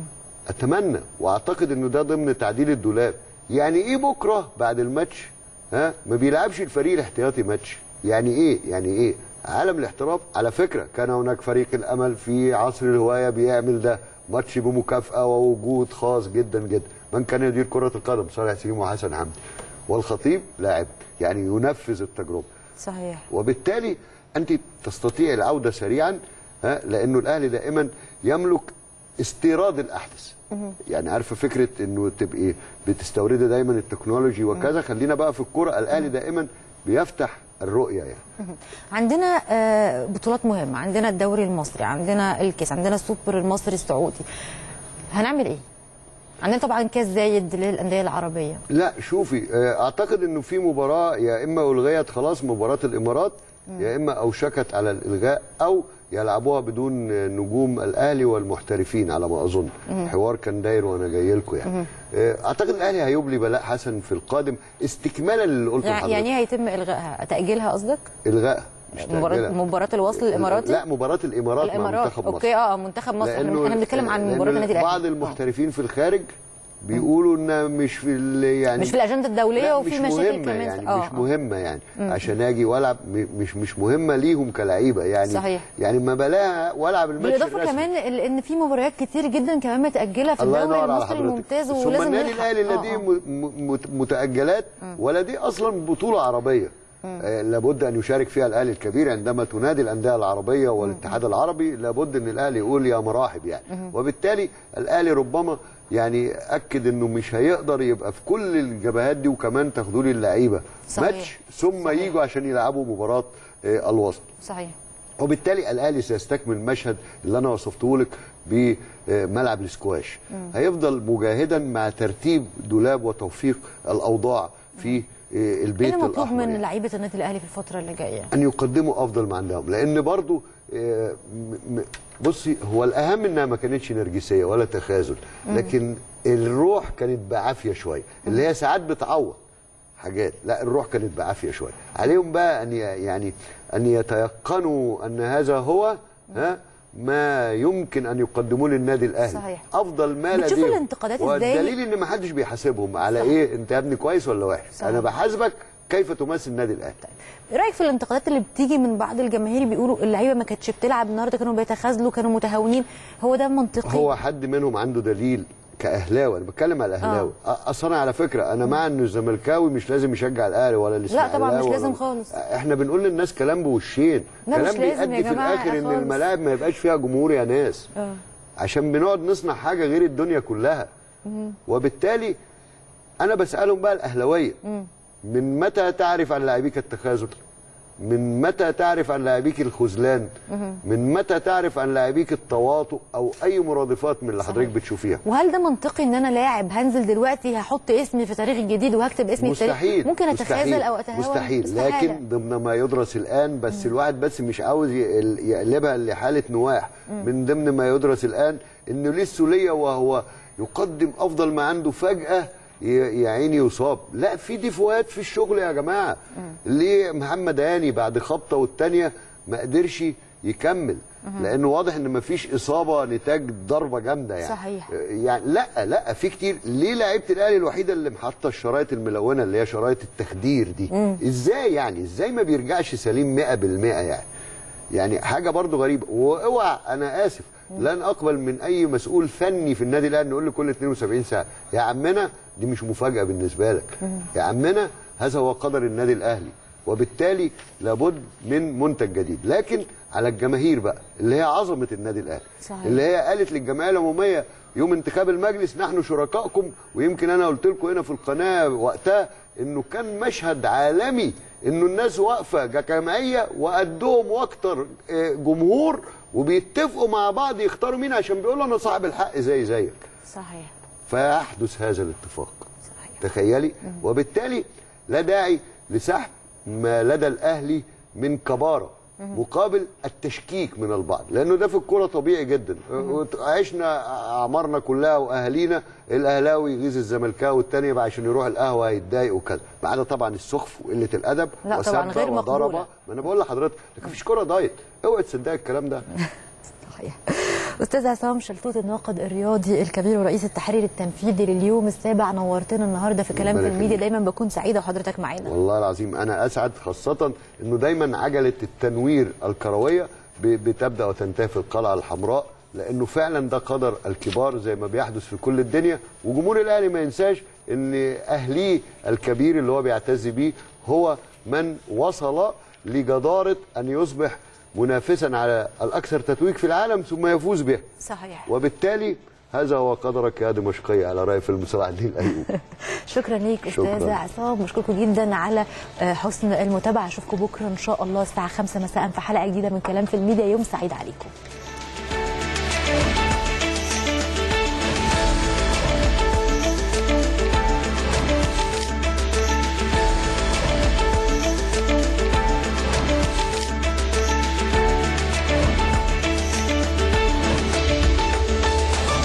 اتمنى واعتقد انه ده ضمن تعديل الدولاب يعني ايه بكره بعد الماتش ها ما بيلعبش الفريق الاحتياطي ماتش يعني ايه يعني ايه عالم الاحتراف على فكره كان هناك فريق الامل في عصر الهوايه بيعمل ده ماتش بمكافاه ووجود خاص جدا جدا من كان يدير كره القدم صالح سليم وحسن حمدي والخطيب لاعب يعني ينفذ التجربه صحيح وبالتالي انت تستطيع العوده سريعا ها لانه الاهلي دائما يملك استيراد الاحدث يعني عارفه فكره انه تبقي بتستوردي دايما التكنولوجي وكذا خلينا بقى في الكوره الاهلي دائما بيفتح الرؤيه يعني عندنا آه، بطولات مهمه عندنا الدوري المصري عندنا الكاس عندنا السوبر المصري السعودي هنعمل ايه عندنا طبعا كاس زايد للانديه العربيه لا شوفي آه، اعتقد انه في مباراه يا اما الغيت خلاص مباراه الامارات يا اما اوشكت على الالغاء او يلعبوها بدون آه، نجوم الاهلي والمحترفين على ما اظن حوار كان داير وانا جاي لكم يعني آه، اعتقد الاهلي هيبلي بلاء حسن في القادم استكمالا للي قلته يعني لحضرتك يعني ايه هيتم الغائها تاجيلها قصدك الغاء مش مباراه تأجيلها. مباراه الوصل الاماراتي لا مباراه الامارات, مع الامارات منتخب مصر اوكي اه منتخب مصر احنا لأنه- احنا بنتكلم عن لأنه مباراه النادي الاهلي بعض آه. المحترفين في الخارج بيقولوا انها مش في ال- يعني مش في الاجنده الدوليه لا وفي مش مشاكل مهمة كمان يعني آه، مش آه. مهمه يعني عشان اجي والعب م- مش مش مهمه ليهم كلعيبه يعني صحيح. يعني ما بلاها والعب الماتش بالاضافه الرسمي. كمان ال- ان في مباريات كتير جدا كمان متاجله في الله الدوري ينور على المصري حضرتك الممتاز ثم ولازم النادي نلحق. الاهلي آه، لا دي آه. م- م- متاجلات ولا دي اصلا بطوله عربيه آه، لابد ان يشارك فيها الاهلي الكبير عندما تنادي الانديه العربيه والاتحاد العربي لابد ان الاهلي يقول يا مراحب يعني وبالتالي الاهلي ربما يعني اكد انه مش هيقدر يبقى في كل الجبهات دي وكمان تاخدوا لي اللعيبه صحيح. ماتش ثم صحيح. يجوا عشان يلعبوا مباراه آه، الوسط صحيح وبالتالي الاهلي سيستكمل المشهد اللي انا وصفته لك بملعب الاسكواش هيفضل مجاهدا مع ترتيب دولاب وتوفيق الاوضاع في البيت ايه المطلوب الاحمر من يعني. لعيبه النادي الاهلي في الفتره اللي جايه ان يقدموا افضل ما عندهم لان برضو آه، م- م- بصي هو الاهم انها ما كانتش نرجسيه ولا تخاذل لكن الروح كانت بعافيه شويه اللي هي ساعات بتعوض حاجات لا الروح كانت بعافيه شويه عليهم بقى ان ي- يعني ان يتيقنوا ان هذا هو ها ما يمكن ان يقدموه للنادي الاهلي صحيح. افضل ما بتشوف لديهم الانتقادات إزاي؟ والدليل ان ما حدش بيحاسبهم على صح. ايه انت يا ابني كويس ولا وحش صح. انا بحاسبك كيف تمثل النادي الاهلي ايه رايك في الانتقادات اللي بتيجي من بعض الجماهير بيقولوا اللعيبه ما كانتش بتلعب النهارده كانوا بيتخاذلوا كانوا متهاونين هو ده منطقي هو حد منهم عنده دليل كاهلاوي انا بتكلم على الاهلاوي آه. اصل انا على فكره انا مع ان الزملكاوي مش لازم يشجع الاهلي ولا الاسماعيلاوي طبعاً مش ولا- لازم خالص. احنا بنقول للناس كلام بوشين لا، مش كلام لازم يا بيؤدي في جماعة الاخر ان خالص. الملاعب ما يبقاش فيها جمهور يا ناس آه. عشان بنقعد نصنع حاجه غير الدنيا كلها وبالتالي انا بسالهم بقى الاهلاويه من متى تعرف عن لاعبيك التخاذل من متى تعرف عن لاعبيك الخذلان من متى تعرف عن لاعبيك التواطؤ او اي مرادفات من اللي حضرتك بتشوفيها وهل ده منطقي ان انا لاعب هنزل دلوقتي هحط اسمي في تاريخ الجديد وهكتب اسمي في تاريخ مستحيل ممكن اتخاذل مستحيل او اتهاون مستحيل استحالة. لكن ضمن ما يدرس الان بس الواحد بس مش عاوز ي- يقلبها لحاله نواح من ضمن ما يدرس الان انه ليه السوليه وهو يقدم افضل ما عنده فجاه ي- يا عيني يصاب لا في ديفوهات في الشغل يا جماعه ليه محمد هاني بعد خبطه والتانيه ما قدرش يكمل لانه واضح ان مفيش اصابه نتاج ضربه جامده يعني صحيح. يعني لا لا في كتير ليه لعيبه الاهلي الوحيده اللي محطه الشرايط الملونه اللي هي شرايط التخدير دي ازاي يعني ازاي ما بيرجعش سليم 100% يعني يعني حاجه برضو غريبه واوعى انا اسف لن اقبل من اي مسؤول فني في النادي الاهلي نقول له كل 72 ساعه يا عمنا دي مش مفاجاه بالنسبه لك يا عمنا هذا هو قدر النادي الاهلي وبالتالي لابد من منتج جديد لكن على الجماهير بقى اللي هي عظمه النادي الاهلي صحيح. اللي هي قالت للجمعيه العموميه يوم انتخاب المجلس نحن شركائكم ويمكن انا قلت لكم هنا في القناه وقتها انه كان مشهد عالمي انه الناس واقفه كجمعيه وقدهم واكتر آه، جمهور وبيتفقوا مع بعض يختاروا مين عشان بيقولوا انا صاحب الحق زي زيك صحيح فيحدث هذا الاتفاق صحيح تخيلي وبالتالي لا داعي لسحب ما لدى الاهلي من كباره مقابل التشكيك من البعض لانه ده في الكوره طبيعي جدا عشنا اعمارنا كلها واهالينا الاهلاوي يغيظ الزملكاوي والتاني بقى عشان يروح القهوه يتضايق وكذا ما عدا طبعا السخف وقله الادب لا طبعاً وسب غير وضرب مقبولة. ما انا بقول لحضرتك لكن مفيش كوره دايت اوعي تصدقي الكلام ده صحيح استاذ عصام شلتوت الناقد الرياضي الكبير ورئيس التحرير التنفيذي لليوم السابع نورتنا النهارده في كلام في ربنا الميديا يخليك. دايما بكون سعيده وحضرتك معانا والله العظيم انا اسعد خاصه انه دايما عجله التنوير الكرويه ب- بتبدا وتنتهي في القلعه الحمراء لانه فعلا ده قدر الكبار زي ما بيحدث في كل الدنيا وجمهور الاهلي ما ينساش ان اهليه الكبير اللي هو بيعتز بيه هو من وصل لجداره ان يصبح منافسا على الاكثر تتويج في العالم ثم يفوز به صحيح وبالتالي هذا هو قدرك يا دمشقيه على راي فيلم صلاح الدين الايوبي شكرا ليك شكراً. استاذ عصام بشكركم جدا على آه، حسن المتابعه اشوفكم بكره ان شاء الله الساعه 5 مساء في حلقه جديده من كلام في الميديا يوم سعيد عليكم